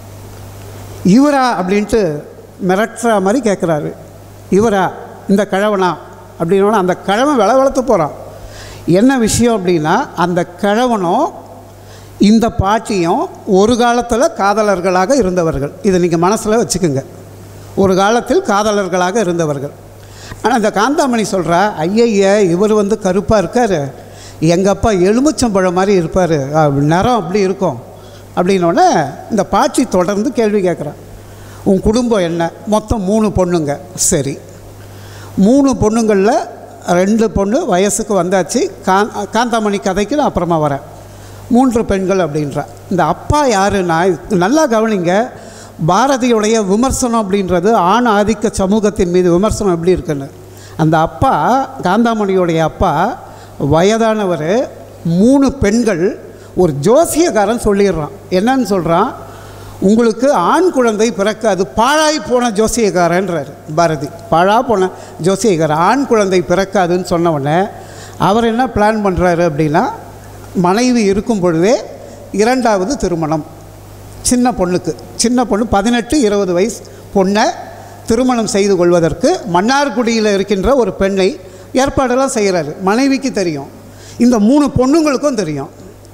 இவரா அப்படின்ட்டு மிரட்டுற மாதிரி கேட்குறாரு இவரா இந்த கிழவனா அப்படின்னோடனே அந்த கிழவன் விளை வளர்த்து போகிறான் என்ன விஷயம் அப்படின்னா அந்த கிழவனும் இந்த பாட்டியும் ஒரு காலத்தில் காதலர்களாக இருந்தவர்கள் இதை நீங்கள் மனசில் வச்சுக்கோங்க ஒரு காலத்தில் காதலர்களாக இருந்தவர்கள் ஆனால் இந்த காந்தாமணி சொல்கிறா ஐயய்ய இவர் வந்து கருப்பாக இருக்கார் எங்கள் அப்பா எலுமிச்சம்பழம் மாதிரி இருப்பார் நிறம் அப்படி இருக்கும் அப்படின்னோடனே இந்த பாட்டி தொடர்ந்து கேள்வி கேட்குறான் உன் குடும்பம் என்ன மொத்தம் மூணு பொண்ணுங்க சரி மூணு பொண்ணுங்களில் ரெண்டு பொண்ணு வயசுக்கு வந்தாச்சு கா காந்தாமணி கதைக்கு நான் அப்புறமா வரேன் மூன்று பெண்கள் அப்படின்றா இந்த அப்பா யாருன்னா நல்லா கவனிங்க பாரதியுடைய விமர்சனம் அப்படின்றது ஆண் ஆதிக்க சமூகத்தின் மீது விமர்சனம் எப்படி இருக்குன்னு அந்த அப்பா காந்தாமணியுடைய அப்பா வயதானவர் மூணு பெண்கள் ஒரு ஜோசியக்காரன் சொல்லிடுறான் என்னன்னு சொல்கிறான் உங்களுக்கு ஆண் குழந்தை பிறக்காது பாழாய் போன ஜோசியக்காரன்றார் பாரதி பாழா போன ஜோசியக்காரன் ஆண் குழந்தை பிறக்காதுன்னு சொன்ன உடனே அவர் என்ன பிளான் பண்ணுறாரு அப்படின்னா மனைவி இருக்கும் பொழுதே இரண்டாவது திருமணம் சின்ன பொண்ணுக்கு சின்ன பொண்ணு பதினெட்டு இருபது வயசு பொண்ணை திருமணம் செய்து கொள்வதற்கு மன்னார்குடியில் இருக்கின்ற ஒரு பெண்ணை ஏற்பாடெல்லாம் செய்கிறாரு மனைவிக்கு தெரியும் இந்த மூணு பொண்ணுங்களுக்கும் தெரியும்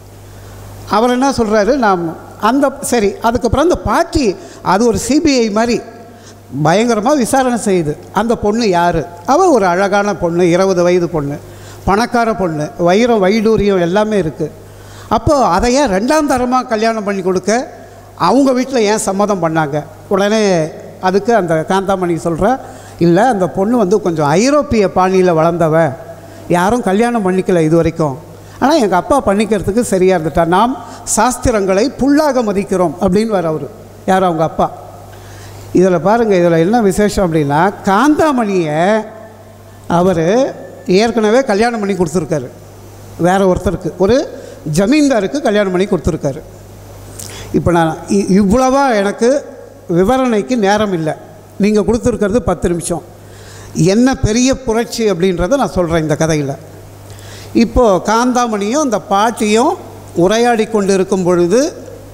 அவர் என்ன சொல்கிறாரு நாம் அந்த சரி அதுக்கப்புறம் அந்த பாட்டி அது ஒரு சிபிஐ மாதிரி பயங்கரமாக விசாரணை செய்யுது அந்த பொண்ணு யார் அவள் ஒரு அழகான பொண்ணு இருபது வயது பொண்ணு பணக்கார பொண்ணு வைரம் வைடூரியம் எல்லாமே இருக்குது அப்போது அதை ஏன் ரெண்டாம் தரமாக கல்யாணம் பண்ணி கொடுக்க அவங்க வீட்டில் ஏன் சம்மதம் பண்ணாங்க உடனே அதுக்கு அந்த காந்தாமணி சொல்கிற இல்லை அந்த பொண்ணு வந்து கொஞ்சம் ஐரோப்பிய பாணியில் வளர்ந்தவ யாரும் கல்யாணம் பண்ணிக்கல இது வரைக்கும் ஆனால் எங்கள் அப்பா பண்ணிக்கிறதுக்கு சரியாக இருந்துட்டா நாம் சாஸ்திரங்களை புல்லாக மதிக்கிறோம் அப்படின்னு வர அவர் யார் அவங்க அப்பா இதில் பாருங்கள் இதில் என்ன விசேஷம் அப்படின்னா காந்தாமணியை அவர் ஏற்கனவே கல்யாணம் பண்ணி கொடுத்துருக்காரு வேற ஒருத்தருக்கு ஒரு ஜமீன்தாருக்கு கல்யாணம் பண்ணி கொடுத்துருக்காரு இப்போ நான் இ- இவ்வளவா எனக்கு விவரணைக்கு நேரம் இல்லை நீங்கள் கொடுத்துருக்கிறது பத்து நிமிஷம் என்ன பெரிய புரட்சி அப்படின்றத நான் சொல்கிறேன் இந்த கதையில் இப்போது காந்தாமணியும் அந்த பாட்டியும் உரையாடி கொண்டு இருக்கும் பொழுது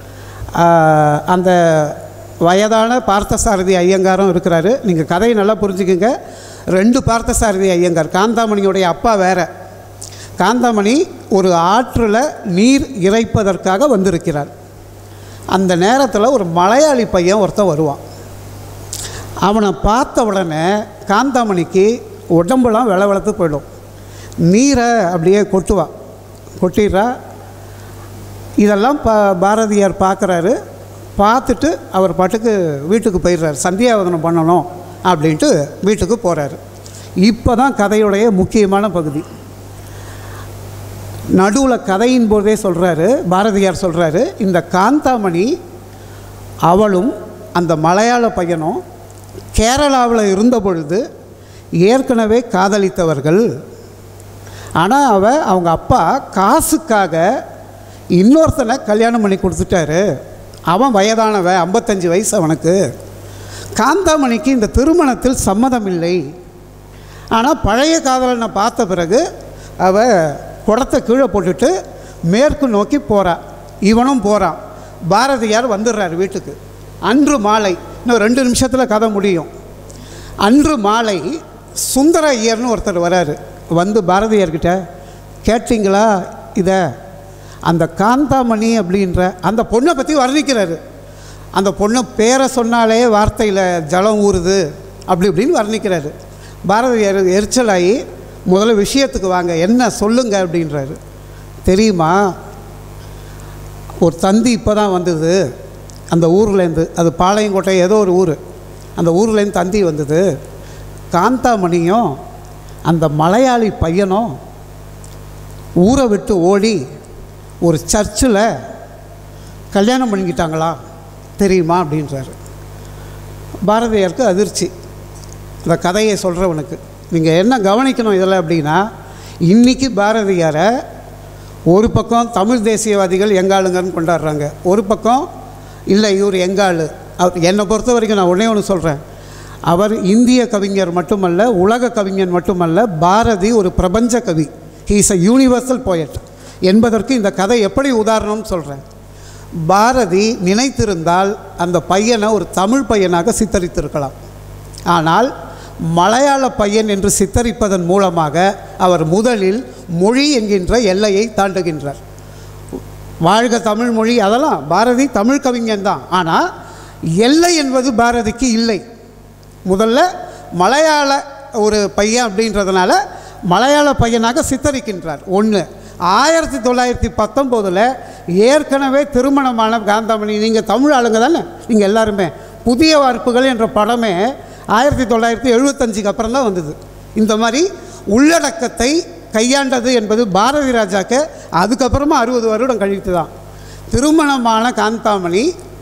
ஆஹ், அந்த வயதான பார்த்தசாரதி ஐயங்காரும் இருக்கிறாரு நீங்கள் கதையை நல்லா புரிஞ்சுக்குங்க ரெண்டு பார்த்தசாரதி ஐயங்கார் காந்தாமணியுடைய அப்பா வேற காந்தாமணி ஒரு ஆற்றில் நீர் இறைப்பதற்காக வந்திருக்கிறார் அந்த நேரத்தில் ஒரு மலையாளி பையன் ஒருத்தன் வருவான் அவனை பார்த்த உடனே காந்தாமணிக்கு உடம்புலாம் வெள வெளத்து போயிடும் நீரை அப்படியே கொட்டுவா கொட்டிடுறா இதெல்லாம் பா பாரதியார் பார்க்குறாரு பார்த்துட்டு அவர் பாட்டுக்கு வீட்டுக்கு போயிடுறாரு சந்தியாவதனம் பண்ணணும் அப்படின்ட்டு வீட்டுக்கு போகிறாரு இப்போ தான் கதையுடைய முக்கியமான பகுதி நடுவில் கதையின் போதே சொல்கிறாரு பாரதியார் சொல்கிறாரு இந்த காந்தாமணி அவளும் அந்த மலையாள பையனும் கேரளாவில் இருந்த பொழுது ஏற்கனவே காதலித்தவர்கள் ஆனால் அவ அவங்க அப்பா காசுக்காக இன்னொருத்தனை கல்யாணம் பண்ணி கொடுத்துட்டாரு அவன் வயதானவன் ஐம்பத்தஞ்சு வயசு அவனுக்கு காந்தாமணிக்கு இந்த திருமணத்தில் சம்மதம் இல்லை ஆனால் பழைய காதலனை பார்த்த பிறகு அவ குடத்தை கீழே போட்டுட்டு மேற்கு நோக்கி போறா இவனும் போகிறான் பாரதியார் வந்துடுறார் வீட்டுக்கு அன்று மாலை இன்னும் ரெண்டு நிமிஷத்தில் கதை முடியும் அன்று மாலை சுந்தர ஐயர்னு ஒருத்தர் வராரு வந்து பாரதியார்கிட்ட கேட்டிங்களா இதை அந்த காந்தாமணி அப்படின்ற அந்த பொண்ணை பற்றி வர்ணிக்கிறாரு அந்த பொண்ணு பேரை சொன்னாலே வார்த்தையில் ஜலம் ஊறுது அப்படி இப்படின்னு வர்ணிக்கிறாரு பாரதியார் எரிச்சலாகி முதல்ல விஷயத்துக்கு வாங்க என்ன சொல்லுங்க அப்படின்றாரு தெரியுமா ஒரு தந்தி இப்போ தான் வந்தது அந்த ஊர்லேருந்து அது பாளையங்கோட்டை ஏதோ ஒரு ஊர் அந்த ஊர்லேருந்து தந்தி வந்தது காந்தாமணியும் அந்த மலையாளி பையனும் ஊரை விட்டு ஓடி ஒரு சர்ச்சில் கல்யாணம் பண்ணிக்கிட்டாங்களா தெரியுமா அப்படின்றாரு பாரதியாருக்கு அதிர்ச்சி அந்த கதையை சொல்கிறவனுக்கு நீங்கள் என்ன கவனிக்கணும் இதில் அப்படின்னா இன்றைக்கி பாரதியாரை ஒரு பக்கம் தமிழ் தேசியவாதிகள் எங்காளுங்கன்னு கொண்டாடுறாங்க ஒரு பக்கம் இல்லை இவர் எங்காளு அவர் என்னை பொறுத்த வரைக்கும் நான் ஒன்றே ஒன்று சொல்கிறேன் அவர் இந்திய கவிஞர் மட்டுமல்ல உலக கவிஞன் மட்டுமல்ல பாரதி ஒரு பிரபஞ்ச கவி he is a universal poet என்பதற்கு இந்த கதை எப்படி உதாரணம்னு சொல்கிறேன் பாரதி நினைத்திருந்தால் அந்த பையனை ஒரு தமிழ் பையனாக சித்தரித்திருக்கலாம் ஆனால் மலையாள பையன் என்று சித்தரிப்பதன் மூலமாக அவர் முதலில் மொழி என்கின்ற எல்லையை தாண்டுகின்றார் வாழ்க தமிழ் மொழி அதெல்லாம் பாரதி தமிழ் கவிஞன் தான் ஆனால் எல்லை என்பது பாரதிக்கு இல்லை முதல்ல மலையாள ஒரு பையன் அப்படின்றதுனால மலையாள பையனாக சித்தரிக்கின்றார் ஒன்று ஆயிரத்தி தொள்ளாயிரத்தி பத்தொம்போதில் ஏற்கனவே திருமணமான காந்தாமணி நீங்கள் தமிழ் ஆளுங்க தானே நீங்கள் எல்லாருமே புதிய வார்ப்புகள் என்ற படமே ஆயிரத்தி தொள்ளாயிரத்தி எழுபத்தஞ்சுக்கு அப்புறம் தான் வந்தது இந்த மாதிரி உள்ளடக்கத்தை கையாண்டது என்பது பாரதி ராஜாக்கு அதுக்கப்புறமா அறுபது வருடம் கழித்து தான் திருமணமான காந்தாமணி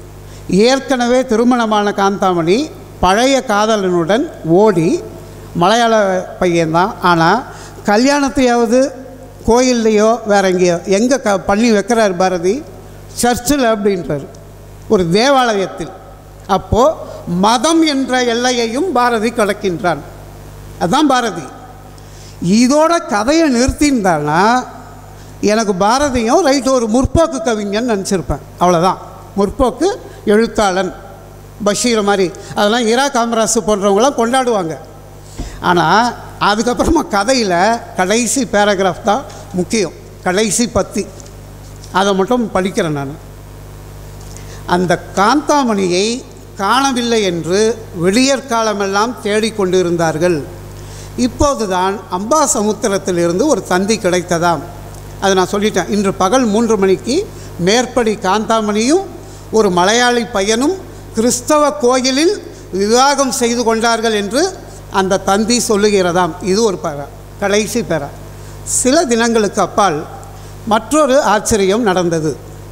ஏற்கனவே திருமணமான காந்தாமணி பழைய காதலனுடன் ஓடி மலையாள பையன்தான் ஆனால் கல்யாணத்தையாவது கோயில்லையோ வேற எங்கேயோ எங்கே க பண்ணி வைக்கிறார் பாரதி சர்ச்சில் அப்படின்றார் ஒரு தேவாலயத்தில் அப்போது மதம் என்ற எல்லையையும் பாரதி கடக்கின்றான் அதுதான் பாரதி இதோட கதையை நிறுத்தியிருந்தானா எனக்கு பாரதியும் ரைட் ஒரு முற்போக்கு கவிஞன் நினச்சிருப்பேன் அவ்வளோதான் முற்போக்கு எழுத்தாளன் பஷீர் மாதிரி அதெல்லாம் இரா காமராசு போன்றவங்களாம் கொண்டாடுவாங்க ஆனால் அதுக்கப்புறமா கதையில் கடைசி பேராகிராஃப் தான் முக்கியம் கடைசி பத்தி அதை மட்டும் படிக்கிறேன் நான் அந்த காந்தாமணியை காணவில்லை என்று விடியற் காலமெல்லாம் தேடிக்கொண்டிருந்தார்கள் இப்போதுதான் அம்பா சமுத்திரத்திலிருந்து ஒரு தந்தி கிடைத்ததாம் அதை நான் சொல்லிட்டேன் இன்று பகல் மூன்று மணிக்கு மேற்படி காந்தாமணியும் ஒரு மலையாளி பையனும் கிறிஸ்தவ கோயிலில் விவாகம் செய்து கொண்டார்கள் என்று அந்த தந்தி சொல்லுகிறதாம் இது ஒரு பெற கடைசி பெற சில தினங்களுக்கு அப்பால் மற்றொரு ஆச்சரியம் நடந்தது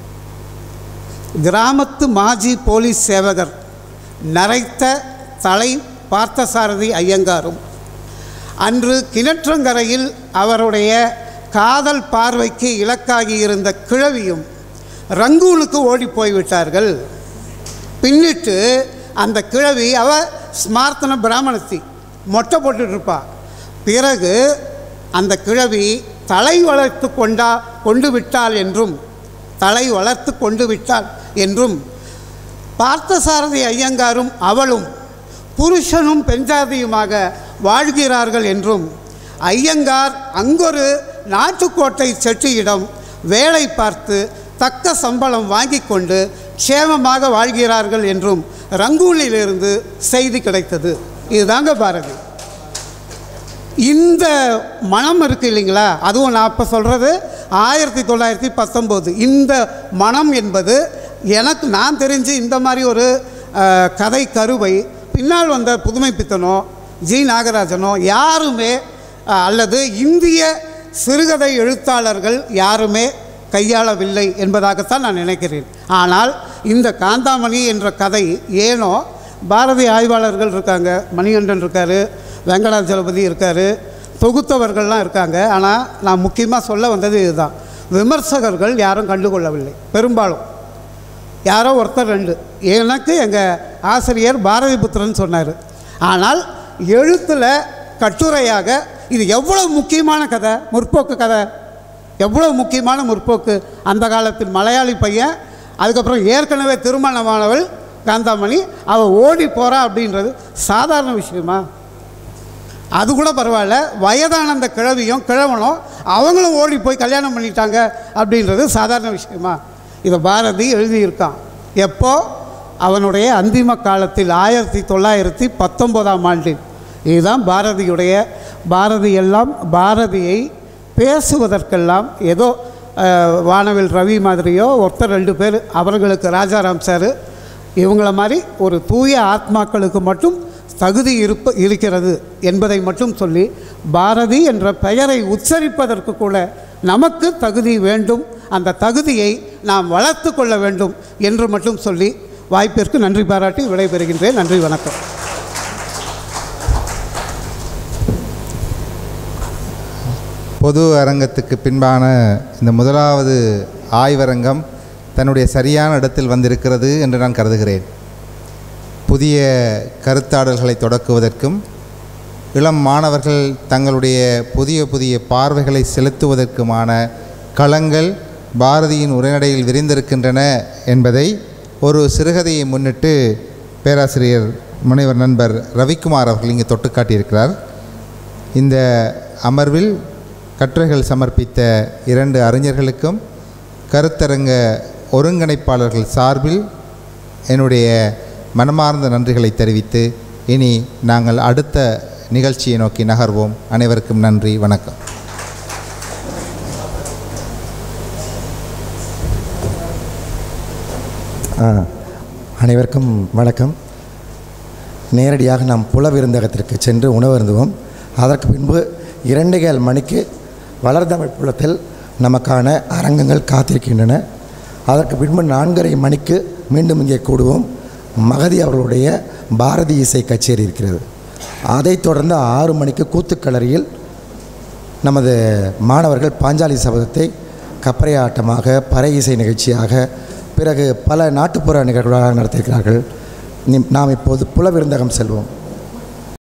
கிராமத்து மாஜி போலீஸ் சேவகர் நரைத்த தலை பார்த்தசாரதி ஐயங்காரும் அன்று கிணற்றங்கரையில் அவருடைய காதல் பார்வைக்கு இலக்காகி இருந்த கிழவியும் ரங்கூனுக்கு ஓடி போய்விட்டார்கள் பின்னிட்டு அந்த கிழவி அவ ஸ்மார்த்தன பிராமணத்தி மொட்டை போட்டுட்டு இருப்பா பிறகு அந்த கிழவி தலை வளர்த்து கொண்டா கொண்டு விட்டாள் என்றும் தலை வளர்த்து கொண்டு விட்டாள் என்றும் பார்த்தசாரதி ஐயங்காரும் அவளும் புருஷனும் பெஞ்சாதியுமாக வாழ்கிறார்கள் என்றும் ஐயங்கார் அங்கொரு நாட்டுக்கோட்டை செட்டியிடம் வேலை பார்த்து தக்க சம்பளம் வாங்கி கொண்டு க்ஷேமமாக வாழ்கிறார்கள் என்றும் ரங்கூனிலிருந்து செய்தி கிடைத்தது இதுதாங்க பாரதி இந்த மனம் இருக்குது இல்லைங்களா அதுவும் நான் இப்போ சொல்கிறது ஆயிரத்தி தொள்ளாயிரத்தி பத்தொம்போது இந்த மனம் என்பது எனக்கு நான் தெரிஞ்சு இந்த மாதிரி ஒரு அஹ், கதை கருவை பின்னால் வந்த புதுமை பித்தனோ ஜி நாகராஜனோ யாருமே அஹ், அல்லது இந்திய சிறுகதை எழுத்தாளர்கள் யாருமே கையாளவில்லை என்பதாகத்தான் நான் நினைக்கிறேன் ஆனால் இந்த காந்தாமணி என்ற கதை ஏனோ பாரதி ஆய்வாளர்கள் இருக்காங்க மணிகண்டன் இருக்கார் வெங்கடாச்சலபதி இருக்கார் தொகுத்தவர்கள்லாம் இருக்காங்க ஆனால் நான் முக்கியமாக சொல்ல வந்தது இதுதான் விமர்சகர்கள் யாரும் கண்டுகொள்ளவில்லை பெரும்பாலும் யாரோ ஒருத்தர் ரெண்டு எனக்கு எங்கள் ஆசிரியர் பாரதி புத்திரன் சொன்னார் ஆனால் எழுத்தில் கட்டுரையாக இது எவ்வளோ முக்கியமான கதை முற்போக்கு கதை எவ்வளோ முக்கியமான முற்போக்கு அந்த காலத்தில் மலையாளி பையன் அதுக்கப்புறம் ஏற்கனவே திருமணமானவள் காந்தாமணி அவள் ஓடி போகிறா அப்படின்றது சாதாரண விஷயமா அது கூட பரவாயில்ல வயதான அந்த கிழவியும் கிழவனும் அவங்களும் ஓடி போய் கல்யாணம் பண்ணிட்டாங்க அப்படின்றது சாதாரண விஷயமா இதை பாரதி எழுதியிருக்கான் எப்போ அவனுடைய அந்திம காலத்தில் ஆயிரத்தி தொள்ளாயிரத்தி பத்தொம்போதாம் ஆண்டில் இதுதான் பாரதியுடைய பாரதி எல்லாம் பாரதியை பேசுவதற்கெல்லாம் ஏதோ அஹ், வானவில் ரவி மாதிரியோ ஒருத்தர் ரெண்டு பேர் அவர்களுக்கு ராஜாராம் சார் இவங்கள மாதிரி ஒரு தூய ஆத்மாக்களுக்கு மட்டும் தகுதி இருப்ப இருக்கிறது என்பதை மட்டும் சொல்லி பாரதி என்ற பெயரை உச்சரிப்பதற்கு கூட நமக்கு தகுதி வேண்டும் அந்த தகுதியை நாம் வளர்த்து கொள்ள வேண்டும் என்று மட்டும் சொல்லி வாய்ப்பிற்கு நன்றி பாராட்டி விடைபெறுகின்றேன் நன்றி வணக்கம் பொது அரங்கத்துக்கு பின்பான இந்த முதலாவது ஆய்வரங்கம் தன்னுடைய சரியான இடத்தில் வந்திருக்கிறது என்று நான் கருதுகிறேன் புதிய கருத்தாடல்களை தொடக்குவதற்கும் இளம் மாணவர்கள் தங்களுடைய புதிய புதிய பார்வைகளை செலுத்துவதற்குமான களங்கள் பாரதியின் உரைநடையில் விரிந்திருக்கின்றன என்பதை ஒரு சிறுகதையை முன்னிட்டு பேராசிரியர் முனைவர் நண்பர் ரவிக்குமார் அவர்கள் இங்கே தொட்டு காட்டியிருக்கிறார் இந்த அமர்வில் கட்டுரைகள் சமர்ப்பித்த இரண்டு அறிஞர்களுக்கும் கருத்தரங்க ஒருங்கிணைப்பாளர்கள் சார்பில் என்னுடைய மனமார்ந்த நன்றிகளை தெரிவித்து இனி நாங்கள் அடுத்த நிகழ்ச்சியை நோக்கி நகர்வோம் அனைவருக்கும் நன்றி வணக்கம் ஆ, அனைவருக்கும் வணக்கம் நேரடியாக நாம் புல விருந்தகத்திற்கு சென்று உணவருந்துவோம் அதற்கு பின்பு இரண்டேகால் மணிக்கு வளர்தமிழ் புலத்தில் நமக்கான அரங்கங்கள் காத்திருக்கின்றன அதற்கு பின்பு நான்கரை மணிக்கு மீண்டும் இங்கே கூடுவோம் மகதி அவர்களுடைய பாரதி இசை கச்சேரி இருக்கிறது அதைத் தொடர்ந்து ஆறு மணிக்கு கூத்துக்களரியில் நமது மாணவர்கள் பாஞ்சாலி சபதத்தை கப்பரை ஆட்டமாக பறை இசை நிகழ்ச்சியாக பிறகு பல நாட்டுப்புற நிகழ்வுகளாக நடத்தியிருக்கிறார்கள் நி- நாம் இப்போது புலவிருந்தகம் செல்வோம்